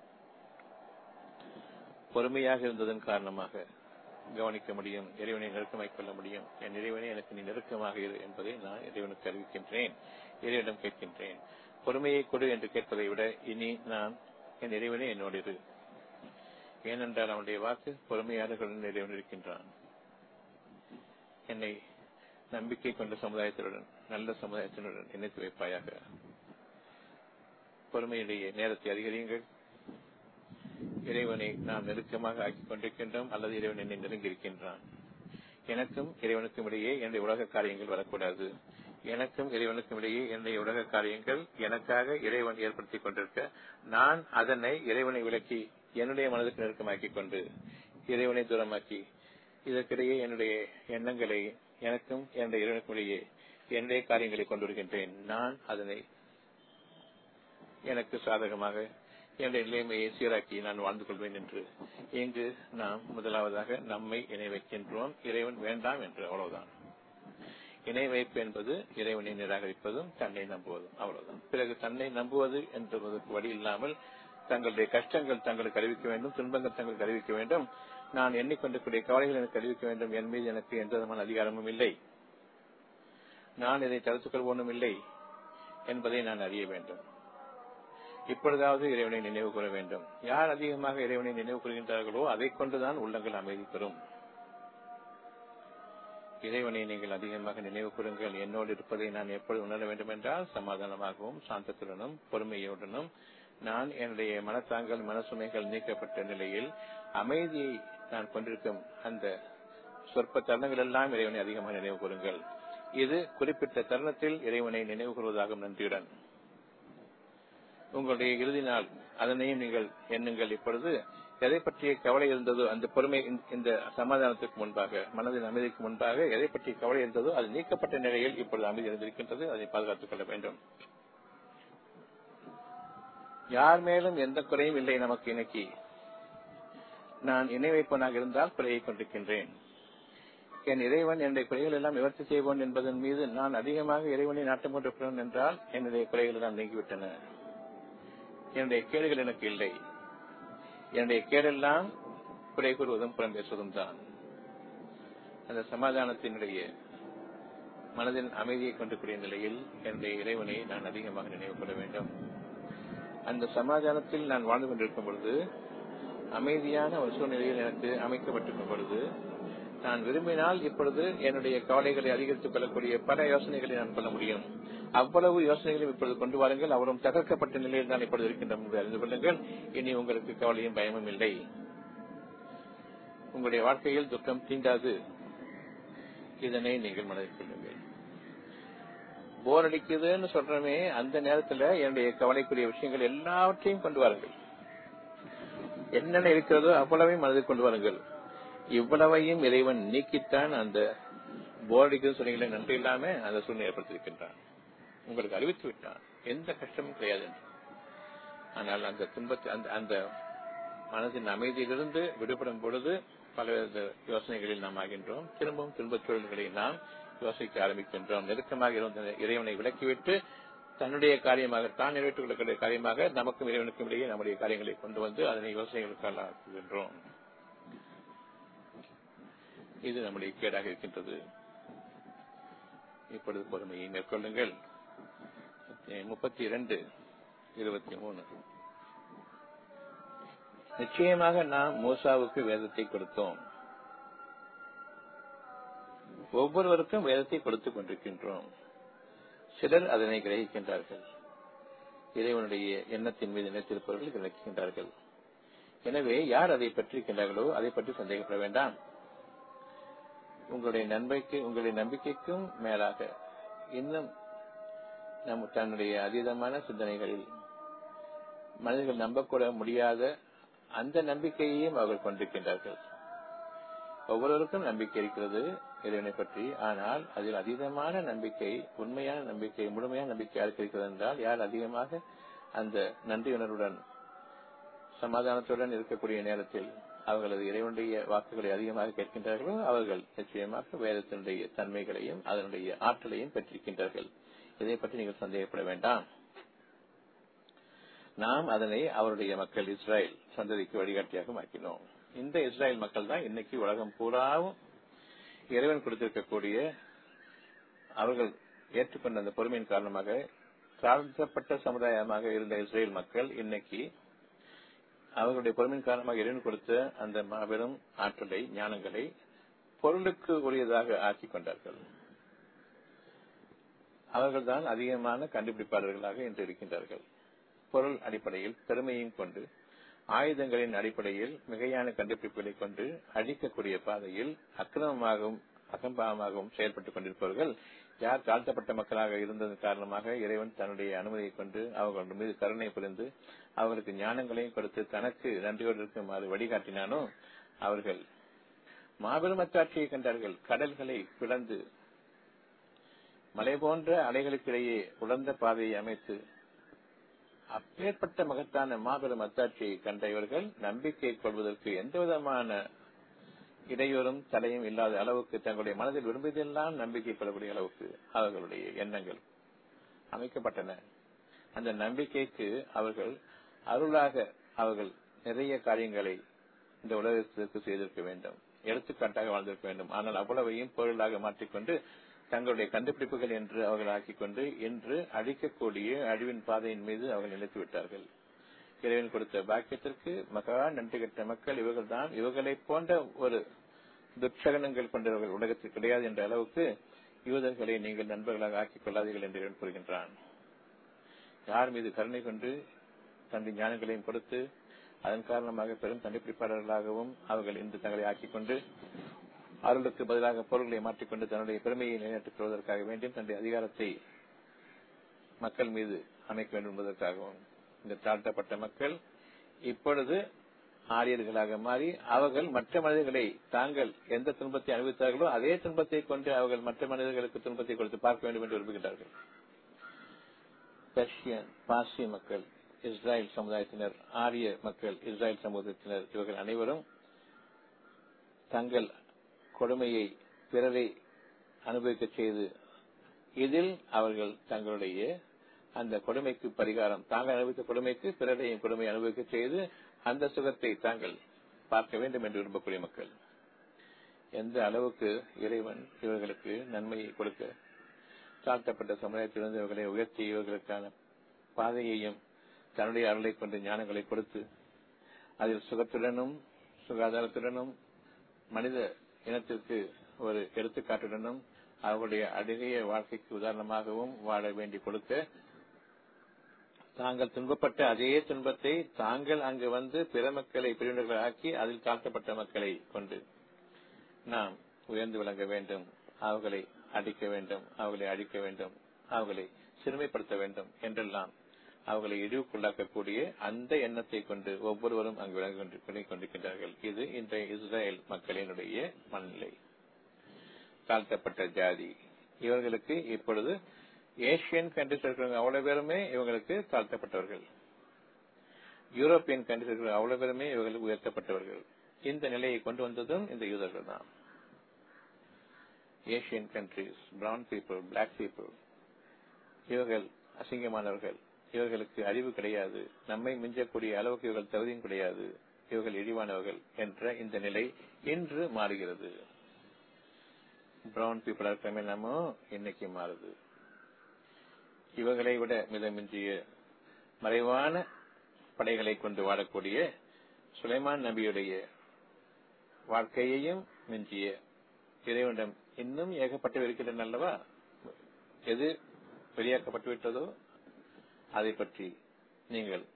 பொறுமையாக இருந்ததன் காரணமாக கவனிக்க முடியும் இறைவனை நெருக்கமாய் கொள்ள முடியும் என் இறைவனை எனக்கு நீ நெருக்கமாக இரு என்பதை நான் இறைவனுக்கு அறிவிக்கின்றேன் இறைவனிடம் கேட்கின்றேன் பொறுமையை கொடு என்று கேட்பதை விட இனி நான் என் இறைவனே என்னோடு இரு ஏனென்றால் அவனுடைய வாக்கு பொறுமையாளர்களுடன் இறைவன் இருக்கின்றான் என்னை நம்பிக்கை கொண்ட சமுதாயத்தினுடன் நல்ல சமுதாயத்தினுடன் இணைத்து வைப்பாயாக பொறுமையிலேயே நேரத்தை அதிகரியுங்கள் இறைவனை நாம் நெருக்கமாக ஆக்கிக் கொண்டிருக்கின்றோம் அல்லது இறைவன் என்னை நெருங்கியிருக்கின்றான் எனக்கும் இறைவனுக்கும் இடையே என்னுடைய உலக காரியங்கள் வரக்கூடாது எனக்கும் இறைவனுக்கும் இடையே என்னுடைய உலக காரியங்கள் எனக்காக இறைவன் ஏற்படுத்திக் கொண்டிருக்க நான் அதனை இறைவனை விளக்கி என்னுடைய மனதுக்கு நெருக்கமாக்கிக் கொண்டு இறைவனை தூரமாக்கி இதற்கிடையே என்னுடைய எண்ணங்களை எனக்கும் என்னுடைய இறைவனுக்கும் இடையே என்னுடைய காரியங்களை கொண்டு வருகின்றேன் நான் அதனை எனக்கு சாதகமாக என்னுடைய நிலைமையை சீராக்கி நான் வாழ்ந்து கொள்வேன் என்று இங்கு நாம் முதலாவதாக நம்மை இணை வைக்கின்றோம் இறைவன் வேண்டாம் என்று அவ்வளவுதான் இணை வைப்பு என்பது இறைவனை நிராகரிப்பதும் தன்னை நம்புவதும் அவ்வளவுதான் பிறகு தன்னை நம்புவது என்பதற்கு வழி இல்லாமல் தங்களுடைய கஷ்டங்கள் தங்களுக்கு அறிவிக்க வேண்டும் துன்பங்கள் தங்களுக்கு அறிவிக்க வேண்டும் நான் எண்ணிக்கொண்டிருக்கூடிய கவலைகள் எனக்கு அறிவிக்க வேண்டும் என் மீது எனக்கு எந்த விதமான அதிகாரமும் இல்லை நான் இதை தடுத்துக் கொள்வோனும் இல்லை என்பதை நான் அறிய வேண்டும் இப்பொழுதாவது இறைவனை நினைவு கூற வேண்டும் யார் அதிகமாக இறைவனை நினைவு கூறுகின்றார்களோ அதை கொண்டுதான் உள்ளங்கள் அமைதி பெறும் இறைவனை நீங்கள் அதிகமாக நினைவு கூறுங்கள் என்னோடு இருப்பதை நான் எப்பொழுது உணர வேண்டும் என்றால் சமாதானமாகவும் சாந்தத்துடனும் பொறுமையுடனும் நான் என்னுடைய மனத்தாங்கள் மனசுமைகள் நீக்கப்பட்ட நிலையில் அமைதியை நான் கொண்டிருக்கும் அந்த சொற்ப தருணங்கள் எல்லாம் இறைவனை அதிகமாக நினைவு கூறுங்கள் இது குறிப்பிட்ட தருணத்தில் இறைவனை நினைவு கூறுவதாகும் நன்றியுடன் உங்களுடைய இறுதி நாள் அதனையும் நீங்கள் எண்ணுங்கள் இப்பொழுது எதை பற்றிய கவலை இருந்ததோ அந்த பொறுமை இந்த சமாதானத்துக்கு முன்பாக மனதின் அமைதிக்கு முன்பாக எதை பற்றிய கவலை இருந்ததோ அது நீக்கப்பட்ட நிலையில் இப்பொழுது அமைதி இருந்திருக்கின்றது அதை பாதுகாத்துக் கொள்ள வேண்டும் யார் மேலும் எந்த குறையும் இல்லை நமக்கு இன்னைக்கு நான் இணை வைப்பனாக இருந்தால் குறையை கொண்டிருக்கின்றேன் என் இறைவன் என்னுடைய குறைகள் எல்லாம் நிவர்த்தி செய்வோன் என்பதன் மீது நான் அதிகமாக இறைவனை நாட்டம் கொண்டிருக்கிறேன் என்றால் என்னுடைய குறைகள் எல்லாம் நீங்கிவிட்டன என்னுடைய கேடுகள் எனக்கு இல்லை என்னுடைய கேடெல்லாம் குறை கூறுவதும் புறம் பேசுவதும் தான் அந்த சமாதானத்தினுடைய மனதின் அமைதியை கொண்டிருக்கிற நிலையில் என்னுடைய இறைவனை நான் அதிகமாக நினைவு கொள்ள வேண்டும் அந்த சமாதானத்தில் நான் வாழ்ந்து கொண்டிருக்கும் பொழுது அமைதியான ஒரு சூழ்நிலையில் எனக்கு அமைக்கப்பட்டிருக்கும் பொழுது நான் விரும்பினால் இப்பொழுது என்னுடைய கவலைகளை அதிகரித்துக் கொள்ளக்கூடிய பல யோசனைகளை நான் கொள்ள முடியும் அவ்வளவு யோசனைகளையும் இப்பொழுது கொண்டு வாருங்கள் அவரும் தகர்க்கப்பட்ட நிலையில் தான் இப்பொழுது இருக்கின்றோம் என்று அறிந்து கொள்ளுங்கள் இனி உங்களுக்கு கவலையும் பயமும் இல்லை உங்களுடைய வாழ்க்கையில் துக்கம் தீண்டாது இதனை நீங்கள் மனதில் கொள்ளுங்கள் போர் அடிக்குதுன்னு சொல்றமே அந்த நேரத்துல என்னுடைய கவலைக்குரிய விஷயங்கள் எல்லாவற்றையும் கொண்டு வாருங்கள் என்னென்ன இருக்கிறதோ அவ்வளவையும் மனதில் கொண்டு வாருங்கள் இவ்வளவையும் இறைவன் நீக்கித்தான் அந்த போர் அடிக்குதுன்னு சொன்னீங்களே நன்றி இல்லாம அந்த சூழ்நிலை ஏற்படுத்தியிருக்கின்றான் உங்களுக்கு அறிவித்து விட்டான் எந்த கஷ்டமும் கிடையாது என்று ஆனால் அந்த துன்பத்தை அந்த அந்த மனதின் அமைதியிலிருந்து விடுபடும் பொழுது பலவித யோசனைகளில் நாம் ஆகின்றோம் திரும்பவும் துன்பச் சூழல்களை நாம் யோசிக்க ஆரம்பிக்கின்றோம் நெருக்கமாக இருந்த இறைவனை விலக்கிவிட்டு தன்னுடைய காரியமாக தான் நிறைவேற்றிக் கொள்ளக்கூடிய காரியமாக நமக்கும் இறைவனுக்கும் இடையே நம்முடைய காரியங்களை கொண்டு வந்து அதனை யோசனைகளுக்கு ஆக்குகின்றோம் இது நம்முடைய கேடாக இருக்கின்றது இப்பொழுது பொறுமையை மேற்கொள்ளுங்கள் முப்பத்தி இரண்டு இருபத்தி மூணு நிச்சயமாக நாம் மூசாவுக்கு வேதத்தை கொடுத்தோம் ஒவ்வொருவருக்கும் வேதத்தை கொடுத்துக் கொண்டிருக்கின்றோம் சிலர் அதனை கிரகிக்கின்றார்கள் இறைவனுடைய எண்ணத்தின் மீது நினைத்திருப்பவர்கள் கிரகிக்கின்றார்கள் எனவே யார் அதை பற்றிருக்கின்றார்களோ அதை பற்றி சந்தேகப்பட வேண்டாம் உங்களுடைய நம்பிக்கை உங்களுடைய நம்பிக்கைக்கும் மேலாக இன்னும் நம் தன்னுடைய அதீதமான சிந்தனைகளில் மனிதர்கள் நம்பக்கூட முடியாத அந்த நம்பிக்கையையும் அவர்கள் கொண்டிருக்கின்றார்கள் ஒவ்வொருவருக்கும் நம்பிக்கை இருக்கிறது இறைவனை பற்றி ஆனால் அதில் அதீதமான நம்பிக்கை உண்மையான நம்பிக்கை முழுமையான நம்பிக்கை யாருக்கு இருக்கிறது என்றால் யார் அதிகமாக அந்த நன்றியுணர்வுடன் சமாதானத்துடன் இருக்கக்கூடிய நேரத்தில் அவர்களது இறைவனுடைய வாக்குகளை அதிகமாக கேட்கின்றார்களோ அவர்கள் நிச்சயமாக வேதத்தினுடைய தன்மைகளையும் அதனுடைய ஆற்றலையும் பெற்றிருக்கின்றார்கள் இதை பற்றி நீங்கள் சந்தேகப்பட வேண்டாம் நாம் அதனை அவருடைய மக்கள் இஸ்ரேல் சந்ததிக்கு வழிகாட்டியாக மாற்றினோம் இந்த இஸ்ரேல் மக்கள் தான் இன்னைக்கு உலகம் பூராவும் இறைவன் கொடுத்திருக்கக்கூடிய அவர்கள் ஏற்றுக்கொண்ட அந்த பொறுமையின் காரணமாக தாழ்த்தப்பட்ட சமுதாயமாக இருந்த இஸ்ரேல் மக்கள் இன்னைக்கு அவர்களுடைய பொறுமையின் காரணமாக இறைவன் கொடுத்த அந்த மாபெரும் ஆற்றலை ஞானங்களை பொருளுக்கு உரியதாக ஆக்கிக் கொண்டார்கள் அவர்கள்தான் அதிகமான கண்டுபிடிப்பாளர்களாக இன்று இருக்கின்றார்கள் பொருள் அடிப்படையில் பெருமையும் கொண்டு ஆயுதங்களின் அடிப்படையில் மிகையான கண்டுபிடிப்புகளை கொண்டு அழிக்கக்கூடிய பாதையில் அக்கிரமமாகவும் அகம்பாவமாகவும் செயல்பட்டுக் கொண்டிருப்பவர்கள் யார் தாழ்த்தப்பட்ட மக்களாக இருந்ததன் காரணமாக இறைவன் தன்னுடைய அனுமதியை கொண்டு அவர்கள் மீது கருணை புரிந்து அவர்களுக்கு ஞானங்களையும் கொடுத்து தனக்கு நன்றியோடு இருக்குமாறு வழிகாட்டினானோ அவர்கள் மாபெரும் அத்தாட்சியை கண்டார்கள் கடல்களை பிளந்து மலை போன்ற அலைகளுக்கிடையே உலர்ந்த பாதையை அமைத்து அப்பேற்பட்ட மகத்தான மாபெரும் அத்தாட்சியை கண்ட இவர்கள் நம்பிக்கை கொள்வதற்கு எந்த விதமான இடையூறும் தலையும் இல்லாத அளவுக்கு தங்களுடைய மனதில் விரும்பியதெல்லாம் நம்பிக்கை கொள்ளக்கூடிய அளவுக்கு அவர்களுடைய எண்ணங்கள் அமைக்கப்பட்டன அந்த நம்பிக்கைக்கு அவர்கள் அருளாக அவர்கள் நிறைய காரியங்களை இந்த உலகத்திற்கு செய்திருக்க வேண்டும் எடுத்துக்காட்டாக வாழ்ந்திருக்க வேண்டும் ஆனால் அவ்வளவையும் பொருளாக மாற்றிக்கொண்டு தங்களுடைய கண்டுபிடிப்புகள் என்று அவர்கள் ஆக்கிக் கொண்டு இன்று அழிக்கக்கூடிய அழிவின் பாதையின் மீது அவர்கள் நிலைத்து விட்டார்கள் இறைவன் கொடுத்த பாக்கியத்திற்கு மகா நன்றி கட்ட மக்கள் இவர்கள் தான் இவர்களை போன்ற ஒரு துட்சகனங்கள் கொண்டவர்கள் உலகத்தில் கிடையாது என்ற அளவுக்கு யூதர்களை நீங்கள் நண்பர்களாக ஆக்கிக் கொள்ளாதீர்கள் என்று இறைவன் கூறுகின்றான் யார் மீது கருணை கொண்டு தன்னுடைய ஞானங்களையும் கொடுத்து அதன் காரணமாக பெரும் கண்டுபிடிப்பாளர்களாகவும் அவர்கள் இன்று தங்களை ஆக்கிக் கொண்டு அருளுக்கு பதிலாக பொருள்களை மாற்றிக்கொண்டு தன்னுடைய பெருமையை நிலைநாட்டிக் கொள்வதற்காக வேண்டியும் தன்னுடைய அதிகாரத்தை மக்கள் மீது அமைக்க வேண்டும் என்பதற்காகவும் இந்த தாழ்த்தப்பட்ட மக்கள் இப்பொழுது ஆரியர்களாக மாறி அவர்கள் மற்ற மனிதர்களை தாங்கள் எந்த துன்பத்தை அனுபவித்தார்களோ அதே துன்பத்தை கொண்டு அவர்கள் மற்ற மனிதர்களுக்கு துன்பத்தை கொடுத்து பார்க்க வேண்டும் என்று விரும்புகின்றார்கள் பெர்ஷியன் பாசிய மக்கள் இஸ்ரேல் சமுதாயத்தினர் ஆரிய மக்கள் இஸ்ரேல் சமூகத்தினர் இவர்கள் அனைவரும் தங்கள் கொடுமையை பிறரை அனுபவிக்க செய்து இதில் அவர்கள் தங்களுடைய அந்த கொடுமைக்கு பரிகாரம் தாங்கள் அனுபவித்த கொடுமைக்கு பிறரையும் கொடுமை அனுபவிக்க செய்து அந்த சுகத்தை தாங்கள் பார்க்க வேண்டும் என்று விரும்பக்கூடிய மக்கள் எந்த அளவுக்கு இறைவன் இவர்களுக்கு நன்மையை கொடுக்க தாழ்த்தப்பட்ட சமுதாயத்திலிருந்து இவர்களை உயர்த்தி இவர்களுக்கான பாதையையும் தன்னுடைய அருளை கொண்டு ஞானங்களை கொடுத்து அதில் சுகத்துடனும் சுகாதாரத்துடனும் மனித இனத்திற்கு ஒரு எடுத்துக்காட்டுடனும் அவர்களுடைய அழகிய வாழ்க்கைக்கு உதாரணமாகவும் வாழ வேண்டி கொடுக்க தாங்கள் துன்பப்பட்ட அதே துன்பத்தை தாங்கள் அங்கு வந்து பிற மக்களை பிரிவினர்கள் ஆக்கி அதில் தாழ்த்தப்பட்ட மக்களை கொண்டு நாம் உயர்ந்து விளங்க வேண்டும் அவர்களை அடிக்க வேண்டும் அவர்களை அழிக்க வேண்டும் அவர்களை சிறுமைப்படுத்த வேண்டும் என்றெல்லாம் அவர்களை இழிவுக்குள்ளாக்கக்கூடிய அந்த எண்ணத்தை கொண்டு ஒவ்வொருவரும் அங்கு விளங்கிக் கொண்டிருக்கின்றார்கள் இது இன்றைய இஸ்ரேல் மக்களினுடைய மனநிலை தாழ்த்தப்பட்ட ஜாதி இவர்களுக்கு இப்பொழுது ஏசியன் கண்ட்ரிஸ் இருக்கிறவங்க அவ்வளவு பேருமே இவங்களுக்கு தாழ்த்தப்பட்டவர்கள் யூரோப்பியன் கண்ட்ரிஸ் இருக்கிற அவ்வளவு பேருமே இவர்களுக்கு உயர்த்தப்பட்டவர்கள் இந்த நிலையை கொண்டு வந்ததும் இந்த யூதர்கள் தான் Asian countries brown people black people இவர்கள் அசிங்கமானவர்கள் இவர்களுக்கு அறிவு கிடையாது நம்மை மிஞ்சக்கூடிய அளவுக்கு இவர்கள் தகுதியும் கிடையாது இவர்கள் இழிவானவர்கள் என்ற இந்த நிலை இன்று மாறுகிறது பிரவுன் பீப்புள் இருக்கிறமே நம்ம இன்னைக்கு மாறுது இவர்களை விட மிதமிஞ்சிய மறைவான படைகளை கொண்டு வாழக்கூடிய சுலைமான் நபியுடைய வாழ்க்கையையும் மிஞ்சிய இறைவனிடம் இன்னும் ஏகப்பட்டு இருக்கிறது அல்லவா எது வெளியாக்கப்பட்டு விட்டதோ அதை பற்றி நீங்கள்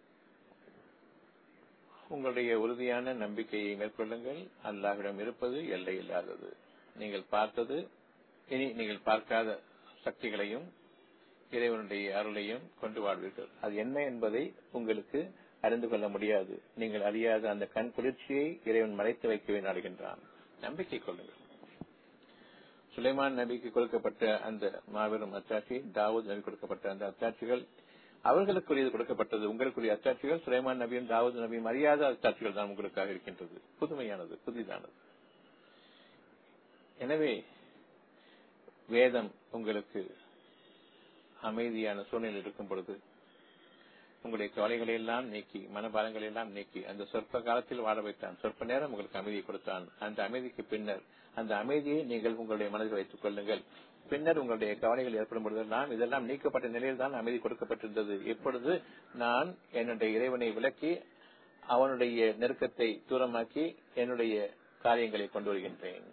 உங்களுடைய உறுதியான நம்பிக்கையை மேற்கொள்ளுங்கள் அல்லாஹிடம் இருப்பது எல்லை இல்லாதது நீங்கள் பார்த்தது இனி நீங்கள் பார்க்காத சக்திகளையும் இறைவனுடைய அருளையும் கொண்டு வாழ்வீர்கள் அது என்ன என்பதை உங்களுக்கு அறிந்து கொள்ள முடியாது நீங்கள் அறியாத அந்த கண் குளிர்ச்சியை இறைவன் மறைத்து வைக்கவே நாடுகின்றான் நம்பிக்கை கொள்ளுங்கள் சுலைமான் நபிக்கு கொடுக்கப்பட்ட அந்த மாபெரும் அத்தாட்சி தாவூத் நபி கொடுக்கப்பட்ட அந்த அத்தாட்சிகள் அவர்களுக்குரியது கொடுக்கப்பட்டது உங்களுக்குரிய அத்தாட்சிகள் சுலைமான் நபியும் தாவூத் நபியும் அறியாத அத்தாட்சிகள் தான் உங்களுக்காக இருக்கின்றது புதுமையானது புதிதானது எனவே வேதம் உங்களுக்கு அமைதியான சூழ்நிலை இருக்கும் பொழுது உங்களுடைய கவலைகளை எல்லாம் நீக்கி மனபாரங்களை எல்லாம் நீக்கி அந்த சொற்ப காலத்தில் வாழ வைத்தான் சொற்ப நேரம் உங்களுக்கு அமைதியை கொடுத்தான் அந்த அமைதிக்கு பின்னர் அந்த அமைதியை நீங்கள் உங்களுடைய மனதில் வைத்துக் கொள்ளுங்கள் பின்னர் உங்களுடைய கவலைகள் ஏற்படும் பொழுதெல்லாம் இதெல்லாம் நீக்கப்பட்ட நிலையில் தான் அமைதி கொடுக்கப்பட்டிருந்தது இப்பொழுது நான் என்னுடைய இறைவனை விளக்கி அவனுடைய நெருக்கத்தை தூரமாக்கி என்னுடைய காரியங்களை கொண்டு வருகின்றேன்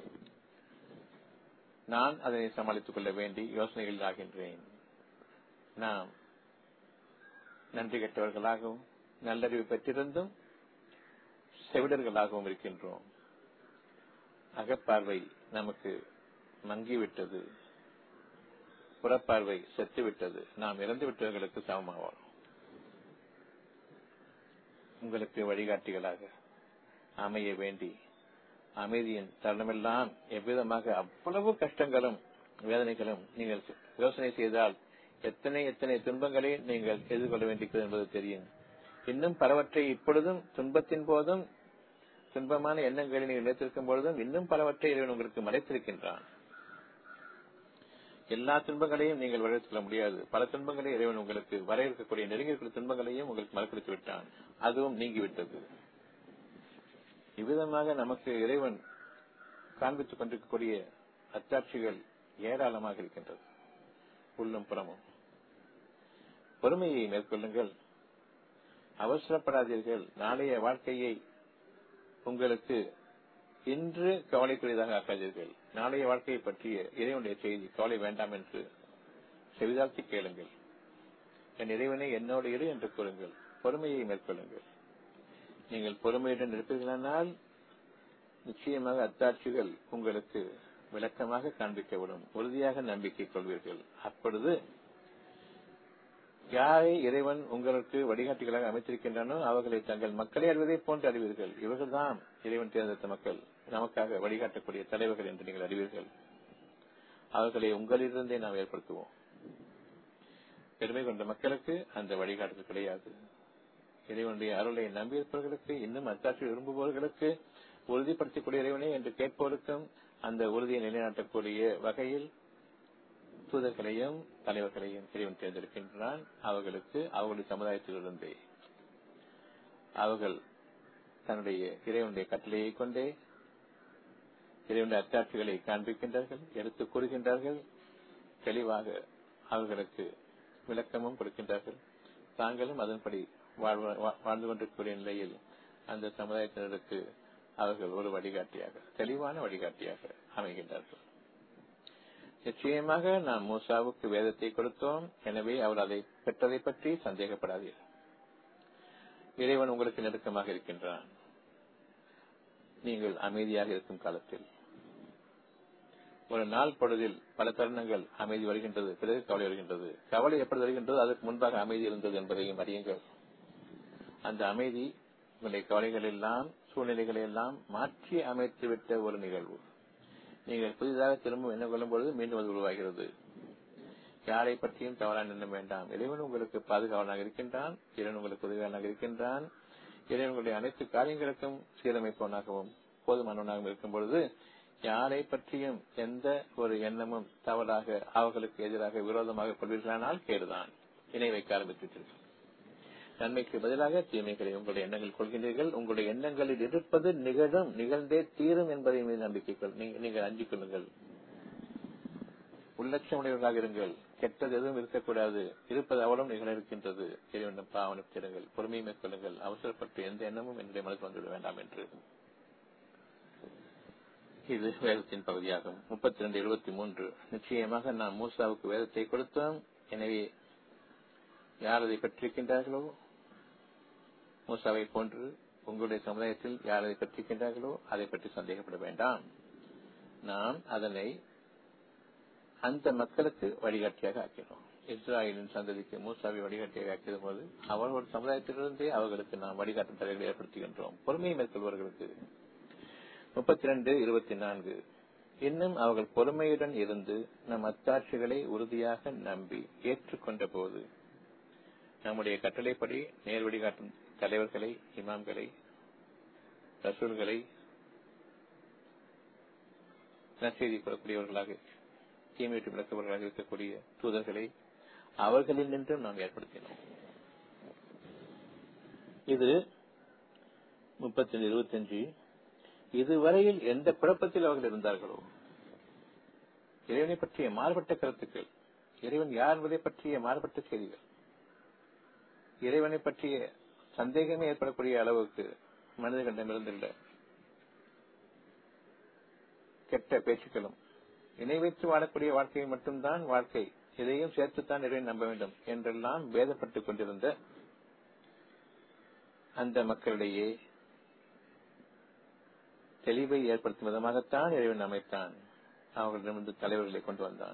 நான் அதனை சமாளித்துக் கொள்ள வேண்டி யோசனைகளில் ஆகின்றேன் நாம் நன்றி கெட்டவர்களாகவும் நல்லறிவு பெற்றிருந்தும் செவிடர்களாகவும் இருக்கின்றோம் அகப்பார்வை நமக்கு மங்கிவிட்டது புறப்பார்வை செத்துவிட்டது நாம் இறந்து விட்டவர்களுக்கு சமமாவோம் உங்களுக்கு வழிகாட்டிகளாக அமைய வேண்டி அமைதியின் தருணமெல்லாம் எவ்விதமாக அவ்வளவு கஷ்டங்களும் வேதனைகளும் நீங்கள் யோசனை செய்தால் எத்தனை எத்தனை துன்பங்களை நீங்கள் எதிர்கொள்ள வேண்டியிருக்கிறது என்பது தெரியும் இன்னும் பலவற்றை இப்பொழுதும் துன்பத்தின் போதும் துன்பமான எண்ணங்களை நீங்கள் நினைத்திருக்கும் பொழுதும் இன்னும் பலவற்றை இறைவன் உங்களுக்கு மறைத்திருக்கின்றான் எல்லா துன்பங்களையும் நீங்கள் வரையறுத்துக் கொள்ள முடியாது பல துன்பங்களை இறைவன் உங்களுக்கு வர இருக்கக்கூடிய நெருங்கி இருக்கிற துன்பங்களையும் உங்களுக்கு மறக்கடித்து விட்டான் அதுவும் நீங்கிவிட்டது இவ்விதமாக நமக்கு இறைவன் காண்பித்துக் கொண்டிருக்கக்கூடிய அத்தாட்சிகள் ஏராளமாக இருக்கின்றது உள்ளும் புறமும் பொறுமையை மேற்கொள்ளுங்கள் அவசரப்படாதீர்கள் நாளைய வாழ்க்கையை உங்களுக்கு இன்று கவலைக்குரியதாக ஆக்காதீர்கள் நாளைய வாழ்க்கையை பற்றிய இறைவனுடைய செய்தி கவலை வேண்டாம் என்று செவிதாழ்த்தி கேளுங்கள் என் இறைவனை என்னோடு இரு என்று கூறுங்கள் பொறுமையை மேற்கொள்ளுங்கள் நீங்கள் பொறுமையுடன் இருப்பீர்களானால் நிச்சயமாக அத்தாட்சிகள் உங்களுக்கு விளக்கமாக காண்பிக்கப்படும் உறுதியாக நம்பிக்கை கொள்வீர்கள் அப்பொழுது யாரை இறைவன் உங்களுக்கு வழிகாட்டிகளாக அமைத்திருக்கின்றனோ அவர்களை தங்கள் மக்களை அறிவதை போன்று அறிவீர்கள் இவர்கள்தான் இறைவன் தேர்ந்தெடுத்த மக்கள் நமக்காக வழிகாட்டக்கூடிய தலைவர்கள் என்று நீங்கள் அறிவீர்கள் அவர்களை உங்களிலிருந்தே நாம் ஏற்படுத்துவோம் பெருமை கொண்ட மக்களுக்கு அந்த வழிகாட்டுதல் கிடையாது இறைவனுடைய அருளை நம்பியிருப்பவர்களுக்கு இன்னும் அத்தாட்சி விரும்புபவர்களுக்கு உறுதிப்படுத்தக்கூடிய இறைவனே என்று கேட்பவருக்கும் அந்த உறுதியை நிலைநாட்டக்கூடிய வகையில் தூதர்களையும் தலைவர்களையும் இறைவன் தேர்ந்தெடுக்கின்றான் அவர்களுக்கு அவர்களுடைய சமுதாயத்திலிருந்தே அவர்கள் தன்னுடைய இறைவனுடைய கட்டளையை கொண்டே இறைவனுடைய அத்தாட்சிகளை காண்பிக்கின்றார்கள் எடுத்து கூறுகின்றார்கள் தெளிவாக அவர்களுக்கு விளக்கமும் கொடுக்கின்றார்கள் தாங்களும் அதன்படி வாழ்ந்து கொண்டிருக்கக்கூடிய நிலையில் அந்த சமுதாயத்தினருக்கு அவர்கள் ஒரு வழிகாட்டியாக தெளிவான வழிகாட்டியாக அமைகின்றார்கள் நிச்சயமாக நாம் மூசாவுக்கு வேதத்தை கொடுத்தோம் எனவே அவர் அதை பெற்றதை பற்றி சந்தேகப்படாதீர்கள் இறைவன் உங்களுக்கு நெருக்கமாக இருக்கின்றான் நீங்கள் அமைதியாக இருக்கும் காலத்தில் ஒரு நாள் பொழுதில் பல தருணங்கள் அமைதி வருகின்றது பிறகு கவலை வருகின்றது கவலை எப்படி வருகின்றது அதற்கு முன்பாக அமைதி இருந்தது என்பதையும் அறியுங்கள் அந்த அமைதி உங்களுடைய கவலைகள் எல்லாம் சூழ்நிலைகளை எல்லாம் மாற்றி அமைத்துவிட்ட ஒரு நிகழ்வு நீங்கள் புதிதாக திரும்ப என்ன கொள்ளும் பொழுது மீண்டும் அது உருவாகிறது யாரை பற்றியும் தவறான எண்ணம் வேண்டாம் இறைவன் உங்களுக்கு பாதுகாவலாக இருக்கின்றான் இறைவன் உங்களுக்கு உதவியாளனாக இருக்கின்றான் இறைவன் உங்களுடைய அனைத்து காரியங்களுக்கும் சீரமைப்பவனாகவும் போதுமானவனாகவும் இருக்கும் பொழுது யாரை பற்றியும் எந்த ஒரு எண்ணமும் தவறாக அவர்களுக்கு எதிராக விரோதமாக கொள்வீர்களானால் கேடுதான் இணை வைக்க ஆரம்பித்துவிட்டீர்கள் நன்மைக்கு பதிலாக தீமைகளை உங்களுடைய எண்ணங்கள் கொள்கின்றீர்கள் உங்களுடைய எண்ணங்களில் இருப்பது நிகழும் நிகழ்ந்தே தீரும் என்பதை மீது நம்பிக்கை கொள் நீங்கள் அஞ்சிக் கொள்ளுங்கள் உள்ளட்சமுடையவர்களாக இருங்கள் கெட்டது எதுவும் இருக்கக்கூடாது இருப்பது அவளும் நிகழ இருக்கின்றது இறைவனும் பாவனம் செய்யுங்கள் பொறுமையை மேற்கொள்ளுங்கள் அவசரப்பட்டு எந்த எண்ணமும் என்னுடைய மனதில் வந்துவிட வேண்டாம் என்று இது வேதத்தின் பகுதியாகும் முப்பத்தி ரெண்டு எழுபத்தி மூன்று நிச்சயமாக நாம் மூசாவுக்கு வேதத்தை கொடுத்தோம் எனவே யார் அதை பெற்றிருக்கின்றார்களோ மூசாவை போன்று உங்களுடைய சமுதாயத்தில் யார் அதை பெற்றிருக்கின்றார்களோ அதை பற்றி சந்தேகப்பட வேண்டாம் நாம் அதனை அந்த மக்களுக்கு வழிகாட்டியாக ஆக்கினோம் இஸ்ராயலின் சந்ததிக்கு மூசாவை வழிகாட்டியாக ஆக்கிய போது அவர்களோட சமுதாயத்திலிருந்தே அவர்களுக்கு நாம் வழிகாட்டும் தலைகளை ஏற்படுத்துகின்றோம் பொறுமையை மேற்கொள்வர்களுக்கு முப்பத்தி ரெண்டு இருபத்தி நான்கு இன்னும் அவர்கள் பொறுமையுடன் இருந்து நம் அத்தாட்சிகளை உறுதியாக நம்பி ஏற்றுக்கொண்ட போது நம்முடைய கட்டளைப்படி நேர் வழிகாட்டும் தலைவர்களை இமாம்களை ரசூல்களை நற்செய்தி கூறக்கூடியவர்களாக தீமையிட்டு விளக்கவர்களாக இருக்கக்கூடிய தூதர்களை அவர்களில் நின்றும் நாம் ஏற்படுத்தினோம் இது முப்பத்தி இருபத்தஞ்சு இதுவரையில் எந்த குழப்பத்தில் அவர்கள் இருந்தார்களோ இறைவனை பற்றிய மாறுபட்ட கருத்துக்கள் இறைவன் யார் என்பதை பற்றிய மாறுபட்ட செய்திகள் இறைவனை பற்றிய சந்தேகமே ஏற்படக்கூடிய அளவுக்கு மனிதர்களிடமிருந்துள்ள கெட்ட பேச்சுக்களும் இணை வைத்து வாழக்கூடிய வாழ்க்கையை மட்டும்தான் வாழ்க்கை இதையும் சேர்த்துத்தான் இறைவன் நம்ப வேண்டும் என்றெல்லாம் வேதப்பட்டுக் கொண்டிருந்த அந்த மக்களிடையே தெளிவை ஏற்படுத்தும் விதமாகத்தான் இறைவன் அமைத்தான் அவர்களிடமிருந்து தலைவர்களை கொண்டு வந்தான்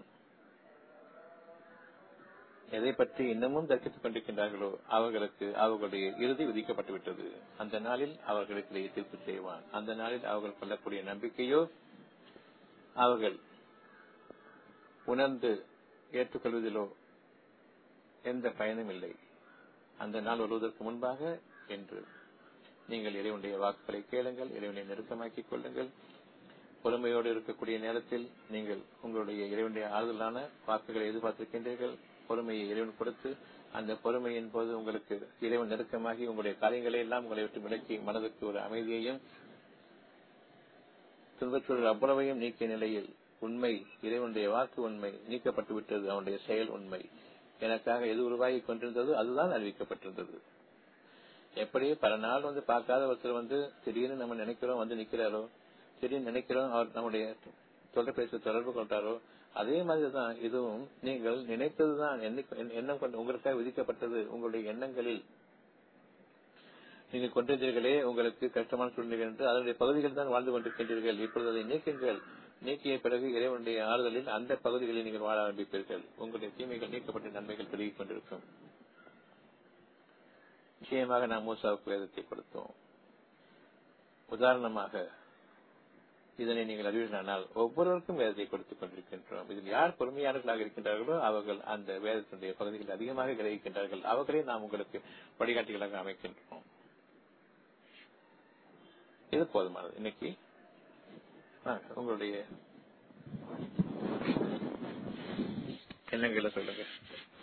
எதை பற்றி இன்னமும் தர்க்கித்துக் கொண்டிருக்கின்றார்களோ அவர்களுக்கு அவர்களுடைய இறுதி விதிக்கப்பட்டுவிட்டது அந்த நாளில் அவர்களுக்கு தீர்ப்பு செய்வான் அந்த நாளில் அவர்கள் கொள்ளக்கூடிய நம்பிக்கையோ அவர்கள் உணர்ந்து ஏற்றுக்கொள்வதிலோ எந்த பயனும் இல்லை அந்த நாள் வருவதற்கு முன்பாக என்று நீங்கள் இறைவனுடைய வாக்குகளை கேளுங்கள் இறைவனை நெருக்கமாக்கிக் கொள்ளுங்கள் பொறுமையோடு இருக்கக்கூடிய நேரத்தில் நீங்கள் உங்களுடைய இறைவனுடைய ஆறுதலான வாக்குகளை எதிர்பார்த்திருக்கின்றீர்கள் பொறுமையை இறைவன் கொடுத்து அந்த பொறுமையின் போது உங்களுக்கு இறைவன் நெருக்கமாகி உங்களுடைய காரியங்களை எல்லாம் உங்களை விட்டு விலக்கி மனதுக்கு ஒரு அமைதியையும் துன்பச்சூழல் அவ்வளவையும் நீக்கிய நிலையில் உண்மை இறைவனுடைய வாக்கு உண்மை நீக்கப்பட்டு விட்டது அவனுடைய செயல் உண்மை எனக்காக எது உருவாகி கொண்டிருந்ததோ அதுதான் அறிவிக்கப்பட்டிருந்தது எப்படி பல நாள் வந்து பார்க்காத ஒருத்தர் வந்து திடீர்னு நம்ம நினைக்கிறோம் வந்து நிக்கிறாரோ திடீர்னு நினைக்கிறோம் அவர் நம்முடைய தொலைபேசி தொடர்பு கொண்டாரோ அதே மாதிரிதான் இதுவும் நீங்கள் நினைத்ததுதான் எண்ணம் கொண்டு உங்களுக்காக விதிக்கப்பட்டது உங்களுடைய எண்ணங்களில் நீங்கள் கொண்டிருந்தீர்களே உங்களுக்கு கஷ்டமான சூழ்நிலை என்று அதனுடைய பகுதிகள் தான் வாழ்ந்து கொண்டிருக்கின்றீர்கள் இப்பொழுது அதை நீக்குங்கள் நீக்கிய பிறகு இறைவனுடைய ஆறுதலில் அந்த பகுதிகளில் நீங்கள் வாழ ஆரம்பிப்பீர்கள் உங்களுடைய தீமைகள் நீக்கப்பட்ட நன்மைகள் பெருகிக் கொண்டிருக்கும் நிச்சயமாக நாம் மூசாவுக்கு வேதத்தை கொடுத்தோம் உதாரணமாக இதனை நீங்கள் அறிவீர்களானால் ஒவ்வொருவருக்கும் வேதத்தை கொடுத்துக் கொண்டிருக்கின்றோம் இதில் யார் பொறுமையாளர்களாக இருக்கின்றார்களோ அவர்கள் அந்த வேதத்தினுடைய பகுதிகள் அதிகமாக கிரகிக்கின்றார்கள் அவர்களே நாம் உங்களுக்கு வழிகாட்டிகளாக அமைக்கின்றோம் இது போதுமானது இன்னைக்கு உங்களுடைய எண்ணங்களை சொல்லுங்க